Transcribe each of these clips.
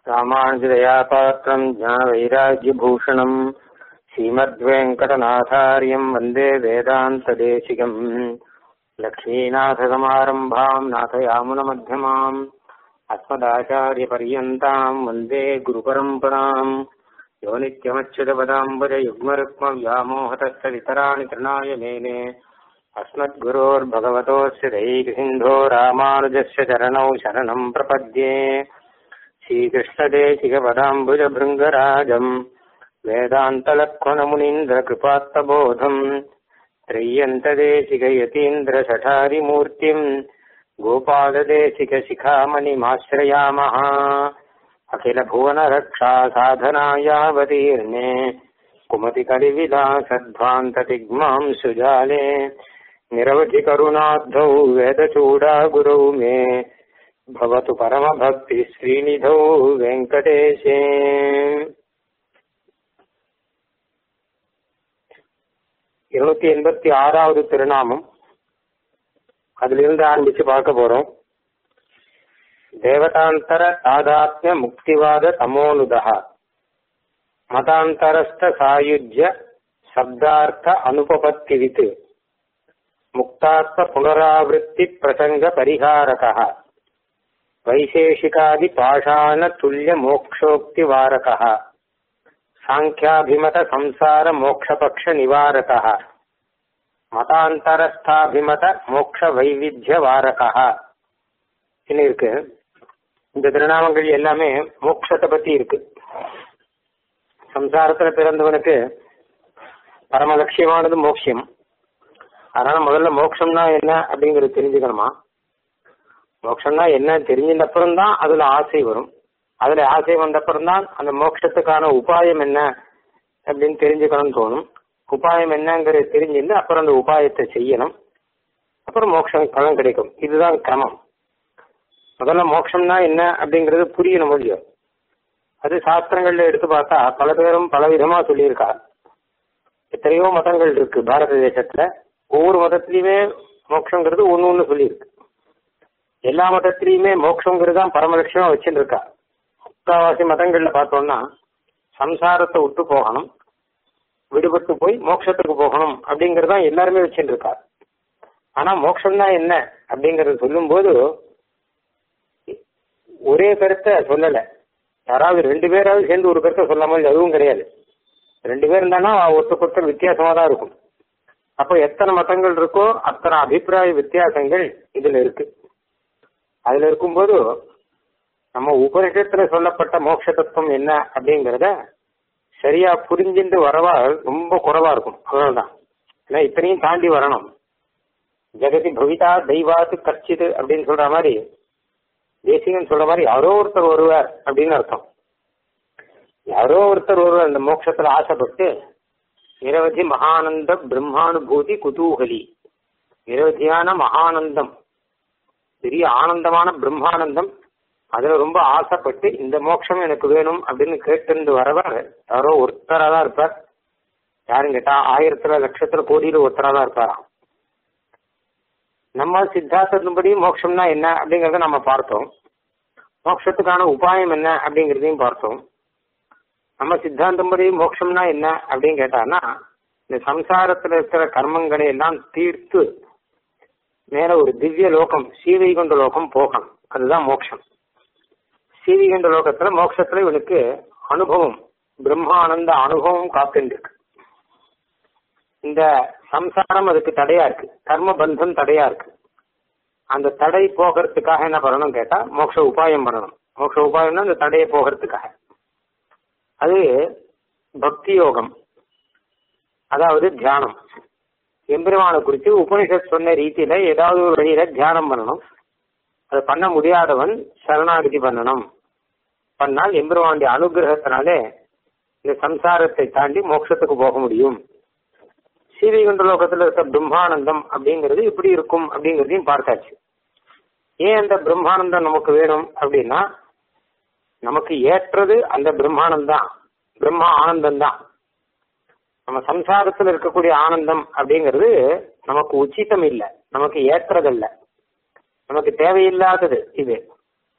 रामानुजदयापात्रम् ज्ञानवैराग्यभूषणम् श्रीमद्वेङ्कटनाथार्यम् वन्दे वेदान्तदेशिकम् लक्ष्मीनाथसमारम्भाम् नाथयामुनमध्यमाम् अस्मदाचार्यपर्यन्ताम् वन्दे गुरुपरम्पराम् यो नित्यमच्युतपदाम्बुजयुग्मरुक्मव्यामोहतस्तवितराणि तृणाय मेने अस्मद्गुरोर्भगवतोऽस्य दैकसिन्धो रामानुजस्य चरणौ शरणम् प्रपद्ये श्रीकृष्णदेशिकपदाम्बुजभृङ्गराजम् वेदान्तलक्ष्मणमुनीन्द्रकृपात्तबोधम् त्रय्यन्तदेशिकयतीन्द्रशठारिमूर्तिम् गोपालदेशिकशिखामणिमाश्रयामः अखिलभुवनरक्षा साधनायावतीर्णे कुमतिकलिविलासध्वान्ततिग्मां सुजाले निरवधिकरुणाब्धौ वेदचूडागुरौ मे भवतु परमभक्तिश्रीनिधौ வெங்கடேஷே இருநூத்தி எண்பத்தி ஆறாவது திருநாமம் அதிலிருந்து ஆரம்பிச்சு பார்க்க போறோம் தேவதாந்தர தாதாத்மிய முக்திவாத தமோனுதா மதாந்தரஸ்த சாயுஜ்ய சப்தார்த்த அனுபபத்திவித் முக்தாத்ம புனராவృత్తి பிரசங்க பரிகாரக வைசேஷிகாதி பாஷாண துல்லிய மோக்ஷோக்தி வாரக சாங்கியாபிமத சம்சார மோக்ஷபக்ஷ நிவாரக மதாந்தரஸ்தாபிமத மோக்ஷ வைவித்திய வாரக இருக்கு இந்த திருநாமங்கள் எல்லாமே மோட்சத்தை பத்தி இருக்கு சம்சாரத்துல பிறந்தவனுக்கு பரம லட்சியமானது மோட்சம் அதனால முதல்ல மோட்சம்னா என்ன அப்படிங்கறது தெரிஞ்சுக்கணுமா மோட்சம்னா என்ன தெரிஞ்சின்ற அப்புறம் தான் அதுல ஆசை வரும் அதுல ஆசை வந்த அப்புறம் தான் அந்த மோட்சத்துக்கான உபாயம் என்ன அப்படின்னு தெரிஞ்சுக்கணும்னு தோணும் உபாயம் என்னங்கிறது தெரிஞ்சிருந்து அப்புறம் அந்த உபாயத்தை செய்யணும் அப்புறம் மோட்சம் பலன் கிடைக்கும் இதுதான் கிரமம் முதல்ல மோட்சம்னா என்ன அப்படிங்கறது புரியணும் முடியும் அது சாஸ்திரங்கள்ல எடுத்து பார்த்தா பல பேரும் பல விதமா சொல்லியிருக்கா எத்தனையோ மதங்கள் இருக்கு பாரத தேசத்துல ஒவ்வொரு மதத்திலயுமே மோட்சங்கிறது ஒன்னு ஒண்ணு சொல்லியிருக்கு எல்லா மதத்திலயுமே மோட்சங்கிறது தான் பரமலட்சியமா வச்சுட்டு இருக்கா முக்காவாசி மதங்கள்ல பார்த்தோம்னா சம்சாரத்தை விட்டு போகணும் விடுபட்டு போய் மோட்சத்துக்கு போகணும் அப்படிங்கறதான் எல்லாருமே வச்சுட்டு இருக்கா ஆனா மோட்சம்னா என்ன அப்படிங்கறது சொல்லும் போது ஒரே கருத்தை சொல்லல யாராவது ரெண்டு பேராவது சேர்ந்து ஒரு கருத்தை சொல்லாமல் அதுவும் கிடையாது ரெண்டு பேர் இருந்தானா ஒருத்தருக்கு ஒருத்தர் வித்தியாசமா தான் இருக்கும் அப்போ எத்தனை மதங்கள் இருக்கோ அத்தனை அபிப்பிராய வித்தியாசங்கள் இதுல இருக்கு அதுல இருக்கும்போது நம்ம உபனிஷத்துல சொல்லப்பட்ட மோட்ச தத்துவம் என்ன அப்படிங்கறத சரியா புரிஞ்சுட்டு வரவா ரொம்ப குறைவா இருக்கும் அவ்வளவுதான் ஏன்னா இத்தனையும் தாண்டி வரணும் ஜெகதி பவிதா தெய்வாத்து கச்சிது அப்படின்னு சொல்ற மாதிரி தேசிகன் சொல்ற மாதிரி யாரோ ஒருத்தர் வருவார் அப்படின்னு அர்த்தம் யாரோ ஒருத்தர் ஒருவர் அந்த மோட்சத்துல ஆசைப்பட்டு நிரவதி மகானந்த பிரம்மானுபூதி குதூகலி நிரவதியான மகானந்தம் பெரிய ஆனந்தமான பிரம்மானந்தம் அதுல ரொம்ப ஆசைப்பட்டு இந்த மோட்சம் எனக்கு வேணும் அப்படின்னு கேட்டு வரவர் யாரோ ஒருத்தரா தான் இருப்பார் யாரும் கேட்டா ஆயிரத்துல லட்சத்துல கோடியில ஒருத்தரா தான் இருப்பாராம் நம்ம சித்தாந்தத்தின்படி மோட்சம்னா என்ன அப்படிங்கறத நம்ம பார்த்தோம் மோட்சத்துக்கான உபாயம் என்ன அப்படிங்கறதையும் பார்த்தோம் நம்ம சித்தாந்தம்படி மோட்சம்னா என்ன அப்படின்னு கேட்டான்னா இந்த சம்சாரத்துல இருக்கிற கர்மங்களை எல்லாம் தீர்த்து மேல ஒரு திவ்ய லோகம் சீவைகுண்ட லோகம் போகணும் அதுதான் மோட்சம் சீவைகுண்ட லோகத்துல மோட்சத்துல இவனுக்கு அனுபவம் பிரம்மானந்த அனுபவம் காத்துருக்கு இந்த சம்சாரம் அதுக்கு தடையா இருக்கு கர்ம பந்தம் தடையா இருக்கு அந்த தடை போகிறதுக்காக என்ன பண்ணணும் கேட்டா மோட்ச உபாயம் பண்ணணும் மோட்ச உபாயம்னா அந்த தடையை போகிறதுக்காக அது பக்தி யோகம் அதாவது தியானம் எம்பெருமானை குறித்து உபனிஷத் சொன்ன ரீதியில ஏதாவது ஒரு வழியில தியானம் பண்ணணும் அதை பண்ண முடியாதவன் சரணாகதி பண்ணணும் பண்ணால் எம்பெருமானுடைய அனுகிரகத்தினாலே இந்த சம்சாரத்தை தாண்டி மோட்சத்துக்கு போக முடியும் சீவைகுண்ட லோகத்துல இருக்க பிரம்மானந்தம் அப்படிங்கிறது இப்படி இருக்கும் அப்படிங்கிறதையும் பார்த்தாச்சு ஏன் அந்த பிரம்மானந்தம் நமக்கு வேணும் அப்படின்னா நமக்கு ஏற்றது அந்த பிரம்மானந்தம் பிரம்மா ஆனந்தம் தான் நம்ம சம்சாரத்தில் இருக்கக்கூடிய ஆனந்தம் அப்படிங்கிறது நமக்கு உச்சிதம் இல்லை நமக்கு ஏற்றதல்ல நமக்கு தேவையில்லாதது இது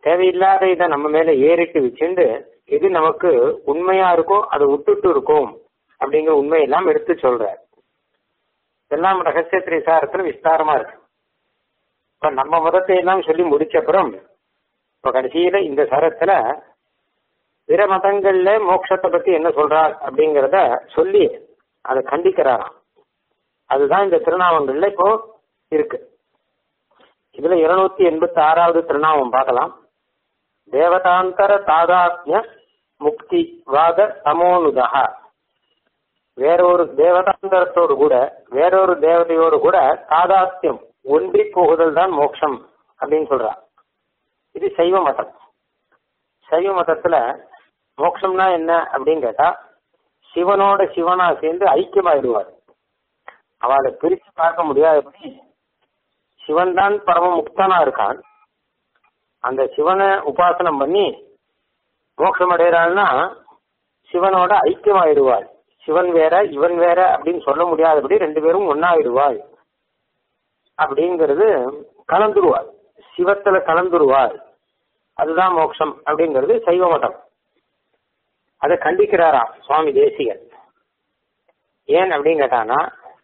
தேவையில்லாத இதை நம்ம மேல ஏறிட்டு வச்சுண்டு எது நமக்கு உண்மையா இருக்கோ அதை விட்டுட்டு இருக்கோம் அப்படிங்கிற உண்மையெல்லாம் எடுத்து சொல்ற இதெல்லாம் ரகசிய திரிசாரத்துல விஸ்தாரமா இருக்கு இப்ப நம்ம மதத்தை எல்லாம் சொல்லி முடிச்ச அப்புறம் இப்ப கடைசியில இந்த சரத்துல பிற மதங்கள்ல மோட்சத்தை பத்தி என்ன சொல்றார் அப்படிங்கறத சொல்லி அதை கண்டிக்கிறாராம் அதுதான் இந்த திருநாமங்கள்ல இப்போ இருக்கு இதுல இருநூத்தி எண்பத்தி ஆறாவது திருநாமம் பார்க்கலாம் தேவதாந்தர தாதாத்ய முக்தி வாத தமோனுதா வேறொரு தேவதாந்தரத்தோடு கூட வேறொரு தேவதையோடு கூட தாதாத்யம் ஒன்றி போகுதல் தான் மோட்சம் அப்படின்னு சொல்றா இது சைவ மதம் சைவ மதத்துல மோட்சம்னா என்ன அப்படின்னு கேட்டா சிவனோட சிவனா சேர்ந்து ஐக்கியமாயிடுவார் அவளை பிரிச்சு பார்க்க முடியாதபடி சிவன் தான் பரம முக்தனா இருக்கான் அந்த சிவனை உபாசனம் பண்ணி மோட்சம் அடைகிறாள்னா சிவனோட ஐக்கியமாயிடுவாள் சிவன் வேற இவன் வேற அப்படின்னு சொல்ல முடியாதபடி ரெண்டு பேரும் ஒன்னாயிடுவாள் அப்படிங்கிறது கலந்துருவாள் சிவத்துல கலந்துருவாள் அதுதான் மோட்சம் அப்படிங்கிறது சைவ மதம் அதை கண்டிக்கிறாராம் சுவாமி தேசிகன் ஏன் அப்படின்னு கேட்டானா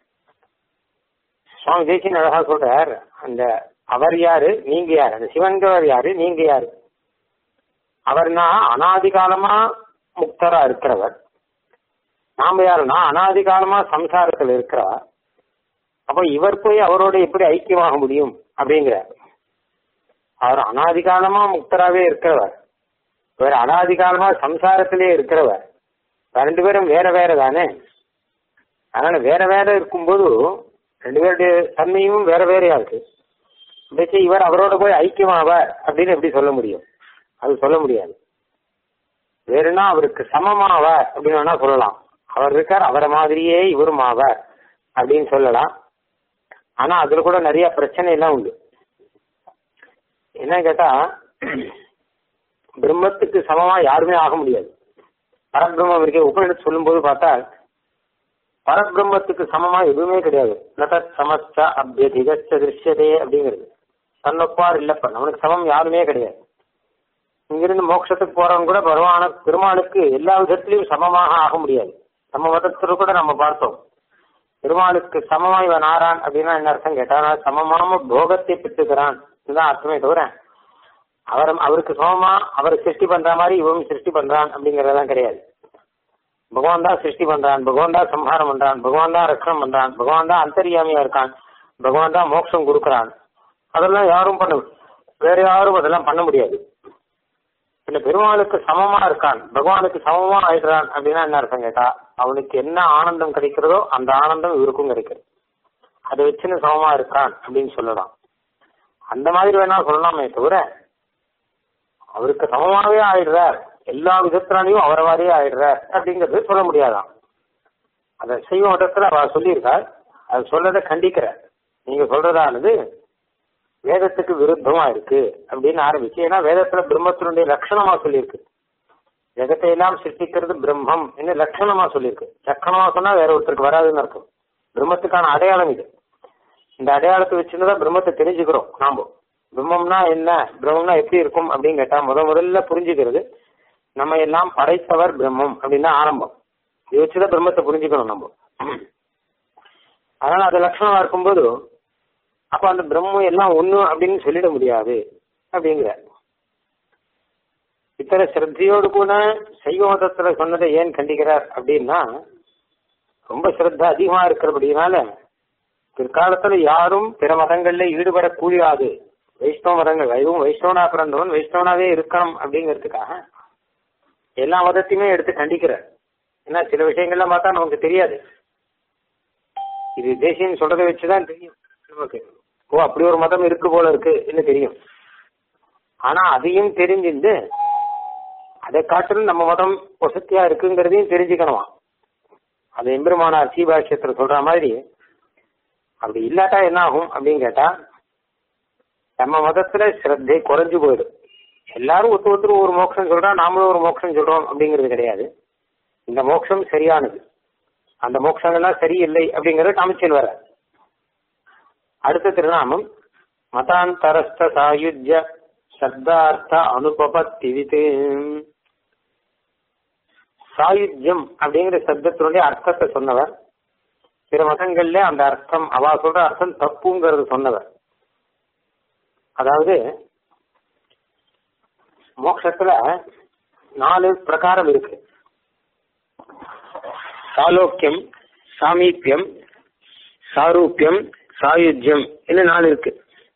சுவாமி தேசிகன் அழகா சொல்றார் அந்த அவர் யாரு நீங்க யாரு அந்த சிவன்கிறவர் யாரு நீங்க யாரு அவர்னா அனாதி காலமா முக்தரா இருக்கிறவர் நாம யாருன்னா அனாதி காலமா சம்சாரத்தில் இருக்கிறா அப்ப இவர் போய் அவரோட எப்படி ஐக்கியமாக முடியும் அப்படிங்கிறார் அவர் அனாதி காலமா முக்தராவே இருக்கிறவர் இவர் அனாதி காலமா சம்சாரத்திலே இருக்கிறவர் ரெண்டு பேரும் வேற வேற தானே அதனால வேற வேற இருக்கும்போது ரெண்டு பேருடைய தன்மையும் வேற வேறையா இருக்கு இப்படி இவர் அவரோட போய் ஐக்கியமாவார் அப்படின்னு எப்படி சொல்ல முடியும் அது சொல்ல முடியாது வேறுனா அவருக்கு சமமாவார் அப்படின்னு வேணா சொல்லலாம் அவர் இருக்கார் அவரை மாதிரியே இவரும் ஆவார் அப்படின்னு சொல்லலாம் ஆனா அதுல கூட நிறைய பிரச்சனை எல்லாம் உண்டு என்ன கேட்டா பிரம்மத்துக்கு சமமா யாருமே ஆக முடியாது பரபிரம்மம் இருக்க உபநிடத்து சொல்லும் போது பார்த்தா பரபிரம்மத்துக்கு சமமா எதுவுமே கிடையாது நதத் சமஸ்த அபியதிகச்ச திருஷ்யதே அப்படிங்கிறது தன்னொப்பார் இல்லப்ப நம்மளுக்கு சமம் யாருமே கிடையாது இங்கிருந்து மோட்சத்துக்கு போறவங்க கூட பகவான பெருமாளுக்கு எல்லா விதத்திலையும் சமமாக ஆக முடியாது நம்ம மதத்துல கூட நம்ம பார்த்தோம் பெருமாளுக்கு சமமா இவன் ஆறான் அப்படின்னா என்ன அர்த்தம் கேட்டா சமமான போகத்தை பெற்றுக்கிறான் இதுதான் அர்த்தமே தவிர அவர் அவருக்கு சமமா அவர் சிருஷ்டி பண்ற மாதிரி இவன் சிருஷ்டி பண்றான் அப்படிங்கறதெல்லாம் கிடையாது பகவான் தான் சிருஷ்டி பண்றான் பகவான் தான் சம்ஹாரம் பண்றான் பகவான் தான் ரட்சணம் பண்றான் பகவான் தான் அந்தரியாமியா இருக்கான் பகவான் தான் மோட்சம் கொடுக்கறான் அதெல்லாம் யாரும் பண்ண வேற யாரும் அதெல்லாம் பண்ண முடியாது இந்த பெருமாளுக்கு சமமா இருக்கான் பகவானுக்கு சமமா ஆயிடுறான் அப்படின்னா என்ன அர்த்தம் கேட்டா அவனுக்கு என்ன ஆனந்தம் கிடைக்கிறதோ அந்த ஆனந்தம் இவருக்கும் கிடைக்கிறது அதை வச்சுன்னு சமமா இருக்கான் அப்படின்னு சொல்லலாம் அந்த மாதிரி வேணா சொல்லலாமே தவிர அவருக்கு சமமாவே ஆயிடுறார் எல்லா விதத்தினாலையும் அவரை மாதிரியே ஆயிடுறார் அப்படிங்கிறது சொல்ல முடியாதான் அதை சைவ மதத்துல அவர் சொல்லியிருக்கார் அது சொல்றதை கண்டிக்கிறார் நீங்க சொல்றதானது வேதத்துக்கு விருத்தமா இருக்கு அப்படின்னு ஆரம்பிச்சு ஏன்னா வேதத்துல பிரம்மத்தினுடைய லட்சணமா சொல்லியிருக்கு ஜெகத்தை எல்லாம் சிருஷ்டிக்கிறது பிரம்மம் என்ன லட்சணமா சொல்லியிருக்கு லட்சணமா சொன்னா வேற ஒருத்தருக்கு வராதுன்னு அர்த்தம் பிரம்மத்துக்கான அடையாளம் இது இந்த அடையாளத்தை வச்சுதான் பிரம்மத்தை தெரிஞ்சுக்கிறோம் நாம பிரம்மம்னா என்ன பிரம்மம்னா எப்படி இருக்கும் அப்படின்னு கேட்டா முத முதல்ல புரிஞ்சுக்கிறது நம்ம எல்லாம் படைத்தவர் பிரம்மம் அப்படின்னு ஆரம்பம் இதை வச்சுதான் பிரம்மத்தை புரிஞ்சுக்கணும் நம்ம அதனால அது லட்சணமா இருக்கும்போது அப்ப அந்த பிரம்மம் எல்லாம் ஒண்ணு அப்படின்னு சொல்லிட முடியாது அப்படிங்கிற இத்தனை சிரத்தையோடு கூட சைவ மதத்துல சொன்னதை ஏன் கண்டிக்கிறார் அப்படின்னா ரொம்ப சிரத்த அதிகமா இருக்கிறபடினால பிற்காலத்துல யாரும் பிற மதங்கள்ல ஈடுபடக்கூடாது வைஷ்ணவ மதங்கள் அதுவும் வைஷ்ணவனா பிறந்தவன் வைஷ்ணவனாவே இருக்கணும் அப்படிங்கிறதுக்காக எல்லா மதத்தையுமே எடுத்து கண்டிக்கிறார் ஏன்னா சில விஷயங்கள்லாம் பார்த்தா நமக்கு தெரியாது இது தேசியம் சொல்றதை வச்சுதான் தெரியும் நமக்கு ஓ அப்படி ஒரு மதம் இருக்கு போல இருக்கு என்ன தெரியும் ஆனா அதையும் தெரிஞ்சிருந்து அதை காட்டிலும் நம்ம மதம் வசதியா இருக்குங்கிறதையும் தெரிஞ்சுக்கணுமா அது எம்பெருமானார் சீபாஷ்யத்துல சொல்ற மாதிரி அப்படி இல்லாட்டா என்ன ஆகும் அப்படின்னு கேட்டா நம்ம மதத்துல ஸ்ரத்தை குறைஞ்சு போயிடும் எல்லாரும் ஒத்து ஒருத்தர் ஒரு மோட்சம் சொல்றா நாமளும் ஒரு மோட்சம் சொல்றோம் அப்படிங்கிறது கிடையாது இந்த மோட்சம் சரியானது அந்த மோட்சங்கள்லாம் சரியில்லை அப்படிங்கறத காமிச்சல் வர அடுத்த திருநாமம் மதாந்தரஸ்த சாயுஜ்ய சப்தார்த்த அனுபபத்திவித்து சாயுஜ்யம் அப்படிங்கிற சப்தத்தினுடைய அர்த்தத்தை சொன்னவர் பிற மதங்கள்ல அந்த அர்த்தம் அவ சொல்ற அர்த்தம் தப்புங்கிறது சொன்னவர் அதாவது மோட்சத்துல நாலு பிரகாரம் இருக்கு சாலோக்கியம் சாமீப்பியம் சாரூப்பியம் சாயுஜ்யம் இன்னும் நாலு இருக்கு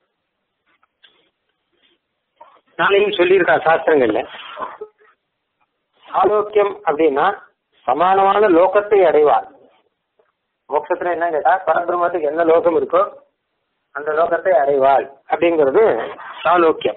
நாளையும் சொல்லியிருக்கா சாஸ்திரங்கள்ல சாலோக்கியம் அப்படின்னா சமானமான லோகத்தை அடைவார் மோட்சத்துல என்ன கேட்டா பரபிரம்மத்துக்கு என்ன லோகம் இருக்கோ அந்த லோகத்தை அடைவாள் அப்படிங்கிறது சாலோக்கியம்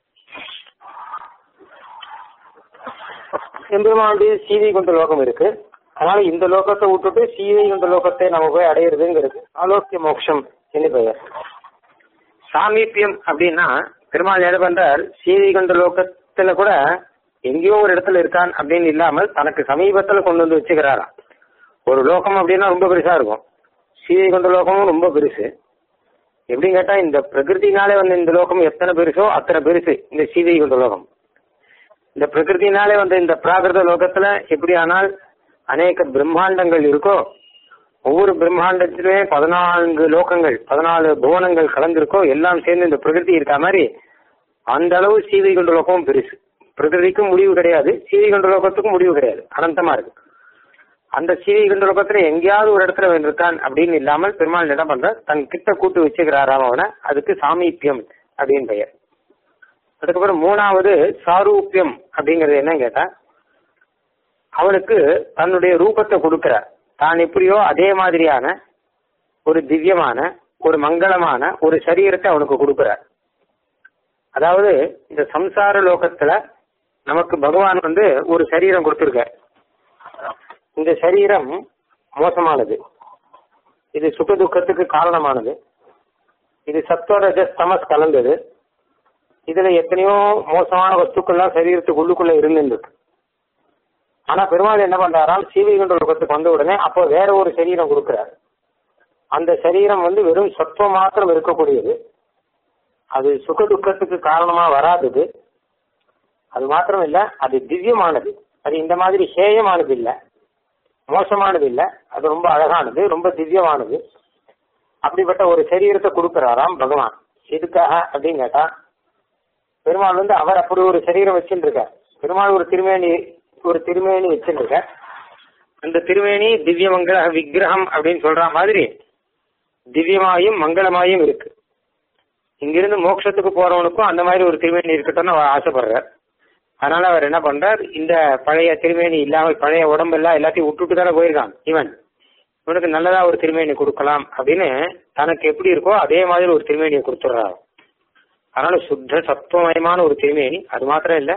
எம்பெருமானுடைய சீதை கொண்ட லோகம் இருக்கு அதனால இந்த லோகத்தை விட்டுட்டு சீதை கொண்ட லோகத்தை நம்ம போய் அடையிறதுங்கிறது ஆலோக்கிய மோட்சம் என்று பெயர் சாமீப்பியம் அப்படின்னா பெருமாள் என்ன பண்றார் சீதை கொண்ட லோகத்துல கூட எங்கேயோ ஒரு இடத்துல இருக்கான் அப்படின்னு இல்லாமல் தனக்கு சமீபத்துல கொண்டு வந்து வச்சுக்கிறாராம் ஒரு லோகம் அப்படின்னா ரொம்ப பெருசா இருக்கும் சீதை கொண்ட லோகமும் ரொம்ப பெருசு எப்படின்னு கேட்டா இந்த பிரகிருதினாலே வந்து இந்த லோகம் எத்தனை பெருசோ அத்தனை பெருசு இந்த சீதை கொண்ட லோகம் இந்த பிரகிருதினாலே வந்த இந்த பிராகிருத லோகத்துல எப்படி ஆனால் அநேக பிரம்மாண்டங்கள் இருக்கோ ஒவ்வொரு பிரம்மாண்டத்திலுமே பதினான்கு லோகங்கள் பதினாலு புவனங்கள் கலந்திருக்கோ எல்லாம் சேர்ந்து இந்த பிரகிருதி இருக்க மாதிரி அந்த அளவு சீதை கொண்ட லோகமும் பெருசு பிரகிருதிக்கும் முடிவு கிடையாது சீதை கொண்ட லோகத்துக்கும் முடிவு கிடையாது அனந்தமா இருக்கு அந்த சீதை கொண்ட லோகத்துல எங்கேயாவது ஒரு இடத்துல அவன் இருக்கான் அப்படின்னு இல்லாமல் பெருமாள் என்ன பண்ற தன் கிட்ட கூட்டு வச்சுக்கிறாராம் அவனை அதுக்கு சாமீப்பியம் அப்படின்னு பெயர் அதுக்கப்புறம் மூணாவது சாரூப்பியம் அப்படிங்கறது என்ன கேட்டா அவனுக்கு தன்னுடைய ரூபத்தை கொடுக்கிறார் தான் எப்படியோ அதே மாதிரியான ஒரு திவ்யமான ஒரு மங்களமான ஒரு சரீரத்தை அவனுக்கு கொடுக்கிறார் அதாவது இந்த சம்சார லோகத்துல நமக்கு பகவான் வந்து ஒரு சரீரம் கொடுத்திருக்கார் இந்த சரீரம் மோசமானது இது சுக துக்கத்துக்கு காரணமானது இது சத்தோரஜ தமஸ் கலந்தது இதுல எத்தனையோ மோசமான வஸ்துக்கள்லாம் சரீரத்துக்கு உள்ளுக்குள்ள இருந்துருக்கு ஆனா பெருமாள் என்ன பண்றாராம் சீவிகண்ட லோகத்துக்கு வந்த உடனே அப்போ வேற ஒரு சரீரம் கொடுக்கிறார் அந்த சரீரம் வந்து வெறும் சத்துவம் மாத்திரம் இருக்கக்கூடியது அது சுக துக்கத்துக்கு காரணமா வராதது அது மாத்திரம் இல்ல அது திவ்யமானது அது இந்த மாதிரி ஹேயமானது இல்ல மோசமானது இல்ல அது ரொம்ப அழகானது ரொம்ப திவ்யமானது அப்படிப்பட்ட ஒரு சரீரத்தை கொடுக்கிறாராம் பகவான் எதுக்காக அப்படின்னு கேட்டா பெருமாள் வந்து அவர் அப்படி ஒரு சரீரம் வச்சுட்டு இருக்கார் பெருமாள் ஒரு திருமேனி ஒரு திருமேனி வச்சுட்டு இருக்கார் அந்த திருமேனி திவ்யமங்கள விக்கிரகம் அப்படின்னு சொல்ற மாதிரி திவ்யமாயும் மங்களமாயும் இருக்கு இங்கிருந்து மோட்சத்துக்கு போறவனுக்கும் அந்த மாதிரி ஒரு திருமேனி இருக்கட்டும்னு அவர் ஆசைப்படுறார் அதனால அவர் என்ன பண்றார் இந்த பழைய திருமேனி இல்லாமல் பழைய உடம்பு எல்லாம் எல்லாத்தையும் விட்டுட்டு தானே போயிருக்கான் இவன் இவனுக்கு நல்லதா ஒரு திருமேனி கொடுக்கலாம் அப்படின்னு தனக்கு எப்படி இருக்கோ அதே மாதிரி ஒரு திருமேனியை கொடுத்துடுறாரு அதனால சுத்த சத்துவமயமான ஒரு திருமேனி அது மாத்திரம் இல்ல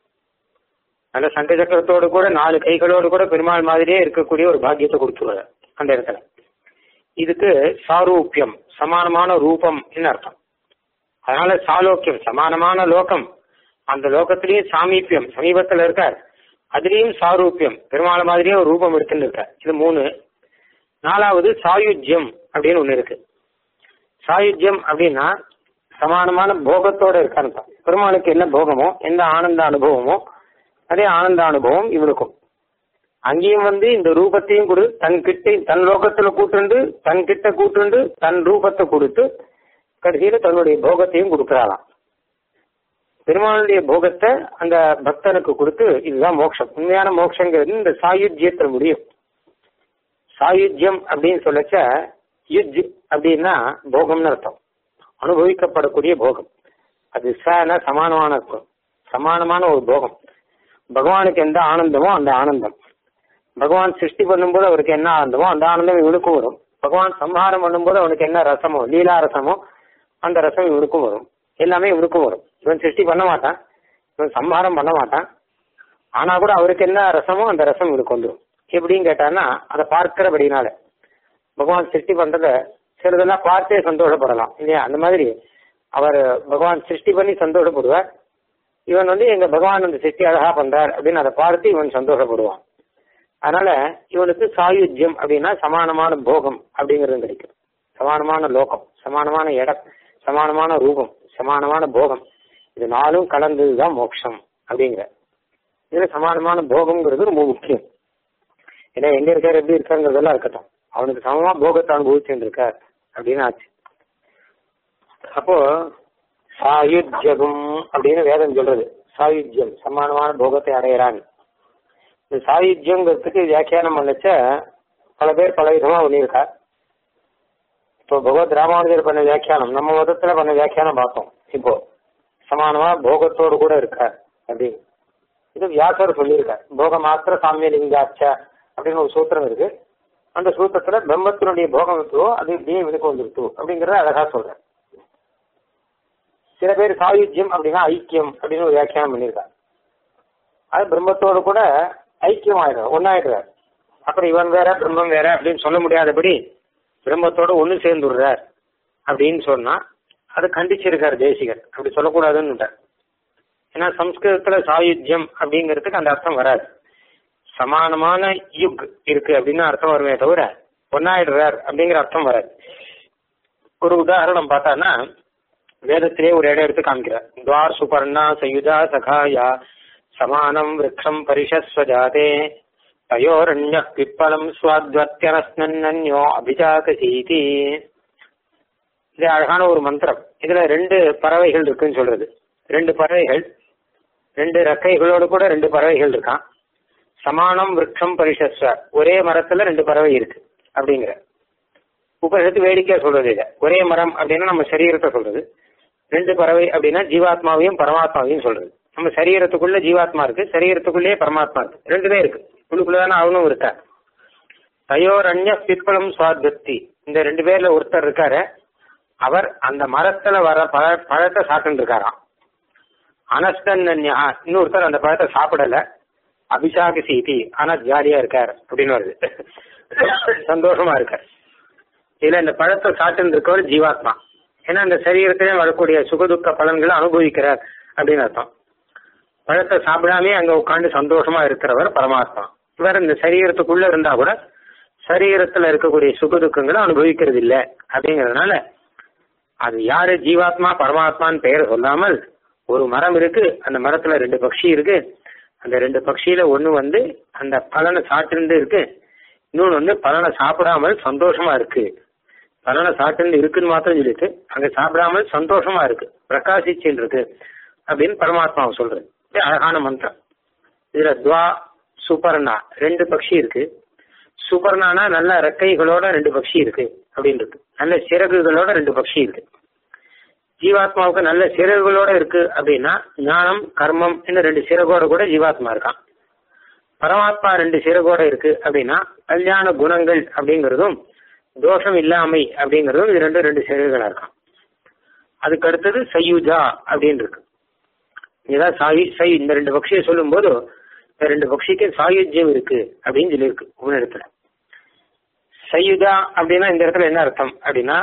நல்ல சங்க சக்கரத்தோடு கூட நாலு கைகளோடு கூட பெருமாள் மாதிரியே இருக்கக்கூடிய ஒரு பாக்கியத்தை கொடுத்துருவாரு அந்த இடத்துல இதுக்கு சாரூப்பியம் சமானமான ரூபம் அர்த்தம் அதனால சாலோக்கியம் சமானமான லோகம் அந்த லோகத்திலயும் சாமீப்பியம் சமீபத்துல இருக்கார் அதுலயும் சாரூப்பியம் பெருமாள் மாதிரியே ஒரு ரூபம் இருக்குன்னு இருக்கார் இது மூணு நாலாவது சாயுஜ்யம் அப்படின்னு ஒண்ணு இருக்கு சாயுஜ்யம் அப்படின்னா சமானமான போகத்தோட இருக்கான்னு பெருமாளுக்கு என்ன போகமோ எந்த ஆனந்த அனுபவமோ அதே ஆனந்த அனுபவம் இவனுக்கும் அங்கேயும் வந்து இந்த ரூபத்தையும் கொடு தன் கிட்ட தன் லோகத்துல கூட்டுண்டு தன் கிட்ட கூட்டுண்டு தன் ரூபத்தை கொடுத்து கடைசியில தன்னுடைய போகத்தையும் கொடுக்கிறாளாம் பெருமாளுடைய போகத்தை அந்த பக்தனுக்கு கொடுத்து இதுதான் மோட்சம் உண்மையான மோட்சங்கிறது இந்த சாயுஜ்யத்தில் முடியும் சாயுஜ்யம் அப்படின்னு சொல்லச்ச யுஜ் அப்படின்னா போகம்னு அர்த்தம் அனுபவிக்கப்படக்கூடிய போகம் அது சன சமானமான அர்த்தம் சமானமான ஒரு போகம் பகவானுக்கு எந்த ஆனந்தமோ அந்த ஆனந்தம் பகவான் சிருஷ்டி பண்ணும்போது அவருக்கு என்ன ஆனந்தமோ அந்த ஆனந்தம் இவனுக்கும் வரும் பகவான் சம்ஹாரம் பண்ணும்போது அவனுக்கு என்ன ரசமோ லீலா ரசமோ அந்த ரசம் இவனுக்கும் வரும் எல்லாமே இவனுக்கும் வரும் இவன் சிருஷ்டி பண்ண மாட்டான் இவன் சம்ஹாரம் பண்ண மாட்டான் ஆனா கூட அவருக்கு என்ன ரசமோ அந்த ரசம் இவனுக்கு வந்துடும் எப்படின்னு கேட்டான்னா அதை பார்க்கிறபடினால பகவான் சிருஷ்டி பண்றத சிலதெல்லாம் பார்த்தே சந்தோஷப்படலாம் இல்லையா அந்த மாதிரி அவர் பகவான் சிருஷ்டி பண்ணி சந்தோஷப்படுவார் இவன் வந்து எங்க பகவான் அந்த சிருஷ்டி அழகா பண்றார் அப்படின்னு அதை பார்த்து இவன் சந்தோஷப்படுவான் அதனால இவனுக்கு சாயுஜ்யம் அப்படின்னா சமானமான போகம் அப்படிங்கிறது கிடைக்கும் சமானமான லோகம் சமானமான இடம் சமானமான ரூபம் சமானமான போகம் இது நாலும் கலந்ததுதான் மோட்சம் அப்படிங்கிற இதுல சமானமான போகம்ங்கிறது ரொம்ப முக்கியம் ஏன்னா எங்க இருக்காரு எப்படி இருக்காருங்கிறதெல்லாம் இருக்கட்டும் அவனுக்கு சமமா போகத்தை அனுபவிச்சுட்டு இருக்கார் அப்படின்னு ஆச்சு அப்போ சாயுஜ்யகம் அப்படின்னு வேதம் சொல்றது சாயுஜ்யம் சமானமான போகத்தை அடையிறான் இந்த சாயுஜ்யங்கிறதுக்கு வியாக்கியானம் பண்ணச்ச பல பேர் பல விதமா பண்ணியிருக்கா இப்போ பகவத் ராமானுஜர் பண்ண வியாக்கியானம் நம்ம மதத்துல பண்ண வியாக்கியானம் பார்த்தோம் இப்போ சமானமா போகத்தோடு கூட இருக்கார் அப்படி இது வியாசர் சொல்லியிருக்கார் போக மாத்திர சாமிய லிங்காச்ச அப்படின்னு ஒரு சூத்திரம் இருக்கு அந்த சூத்திரத்துல பிரம்மத்தினுடைய போகம் இருக்கோ அது இப்படியே இவனுக்கு வந்துருத்து அப்படிங்கறத அழகா சொல்றேன் சில பேர் சாயுஜ்யம் அப்படின்னா ஐக்கியம் அப்படின்னு ஒரு வியாக்கியானம் பண்ணியிருக்காங்க அது பிரம்மத்தோடு கூட ஐக்கியம் ஆயிடுறார் ஒன்னாயிடுறார் அப்புறம் இவன் வேற பிரம்மம் வேற அப்படின்னு சொல்ல முடியாதபடி பிரம்மத்தோட ஒன்று சேர்ந்துடுறார் அப்படின்னு சொன்னா அது கண்டிச்சிருக்கார் தேசிகர் அப்படி சொல்லக்கூடாதுன்னு ஏன்னா சம்ஸ்கிருதத்துல சாயுஜ்யம் அப்படிங்கிறதுக்கு அந்த அர்த்தம் வராது சமானமான யுக் இருக்கு அப்படின்னு அர்த்தம் வருமே தவிர ஒன்னாயிடுறார் அப்படிங்கிற அர்த்தம் வராது ஒரு உதாரணம் பார்த்தான்னா வேதத்திலே ஒரு இடம் எடுத்து காமிக்கிறார் துவார் சுபர்ணா சயுதா சகாயா சமானம் விரக்ஷம் பரிஷஸ்வஜாதே தயோரண்ய பிப்பலம் சுவாத்வத்தியனஸ்னன்யோ அபிஜாகசீதி இது அழகான ஒரு மந்திரம் இதுல ரெண்டு பறவைகள் இருக்குன்னு சொல்றது ரெண்டு பறவைகள் ரெண்டு ரெக்கைகளோடு கூட ரெண்டு பறவைகள் இருக்கான் சமானம் விரக்ஷம் பரிஷஸ்வ ஒரே மரத்துல ரெண்டு பறவை இருக்கு அப்படிங்கிற உபனிஷத்து வேடிக்கையா சொல்றது இதை ஒரே மரம் அப்படின்னா நம்ம சரீரத்தை சொல்றது ரெண்டு பறவை அப்படின்னா ஜீவாத்மாவையும் பரமாத்மாவையும் சொல்றது நம்ம சரீரத்துக்குள்ள ஜீவாத்மா இருக்கு சரீரத்துக்குள்ளேயே பரமாத்மா இருக்கு ரெண்டுமே இருக்கு உள்ளுக்குள்ளதானே அவனும் இருக்கா தயோரண்ய பிற்பலம் சுவாத்வத்தி இந்த ரெண்டு பேர்ல ஒருத்தர் இருக்காரு அவர் அந்த மரத்துல வர பழ பழத்தை சாப்பிட்டு இருக்காராம் அனஸ்தன்யா இன்னொருத்தர் அந்த பழத்தை சாப்பிடல அபிஷாக சீதி ஆனா ஜாலியா இருக்கார் அப்படின்னு வருது சந்தோஷமா இருக்கார் இதுல இந்த பழத்தை சாப்பிட்டு இருக்கவர் ஜீவாத்மா ஏன்னா இந்த சரீரத்திலே வரக்கூடிய சுகதுக்க பலன்களை அனுபவிக்கிறார் அப்படின்னு அர்த்தம் பழத்தை சாப்பிடாமே அங்க உட்காந்து சந்தோஷமா இருக்கிறவர் பரமாத்மா இவர் இந்த சரீரத்துக்குள்ள இருந்தா கூட சரீரத்துல இருக்கக்கூடிய சுகதுக்கங்களை அனுபவிக்கிறது இல்லை அப்படிங்கறதுனால அது யாரு ஜீவாத்மா பரமாத்மான்னு பெயர் சொல்லாமல் ஒரு மரம் இருக்கு அந்த மரத்துல ரெண்டு பக்ஷி இருக்கு அந்த ரெண்டு பக்ஷியில ஒண்ணு வந்து அந்த பலனை சாப்பிட்டு இருக்கு இன்னொன்னு வந்து பலனை சாப்பிடாமல் சந்தோஷமா இருக்கு பலனை சாப்பிட்டு இருக்குன்னு மாத்திரம் சொல்லிட்டு அங்க சாப்பிடாமல் சந்தோஷமா இருக்கு பிரகாசிச்சுன்னு இருக்கு அப்படின்னு பரமாத்மாவை சொல்றது இது அழகான மந்திரம் இதுல துவா சுபர்ணா ரெண்டு பக்ஷி இருக்கு சுபர்ணானா நல்ல ரெக்கைகளோட ரெண்டு பக்ஷி இருக்கு அப்படின்னு இருக்கு நல்ல சிறகுகளோட ரெண்டு பக்ஷி இருக்கு ஜீவாத்மாவுக்கு நல்ல சிறகுகளோட இருக்கு அப்படின்னா ஞானம் கர்மம் இன்னும் ரெண்டு சிறகோட கூட ஜீவாத்மா இருக்கான் பரமாத்மா ரெண்டு சிறகோட இருக்கு அப்படின்னா கல்யாண குணங்கள் அப்படிங்கிறதும் தோஷம் இல்லாமை அப்படிங்கிறதும் இது ரெண்டு ரெண்டு சிறகுகளா இருக்கான் அதுக்கு அடுத்தது சயுஜா அப்படின்னு இருக்கு இதான் சாயு சை இந்த ரெண்டு பக்ஷியை சொல்லும் போது இந்த ரெண்டு பக்ஷிக்கு சாயுஜ்யம் இருக்கு அப்படின்னு சொல்லியிருக்கு உன்னிடத்துல சயுதா அப்படின்னா இந்த இடத்துல என்ன அர்த்தம் அப்படின்னா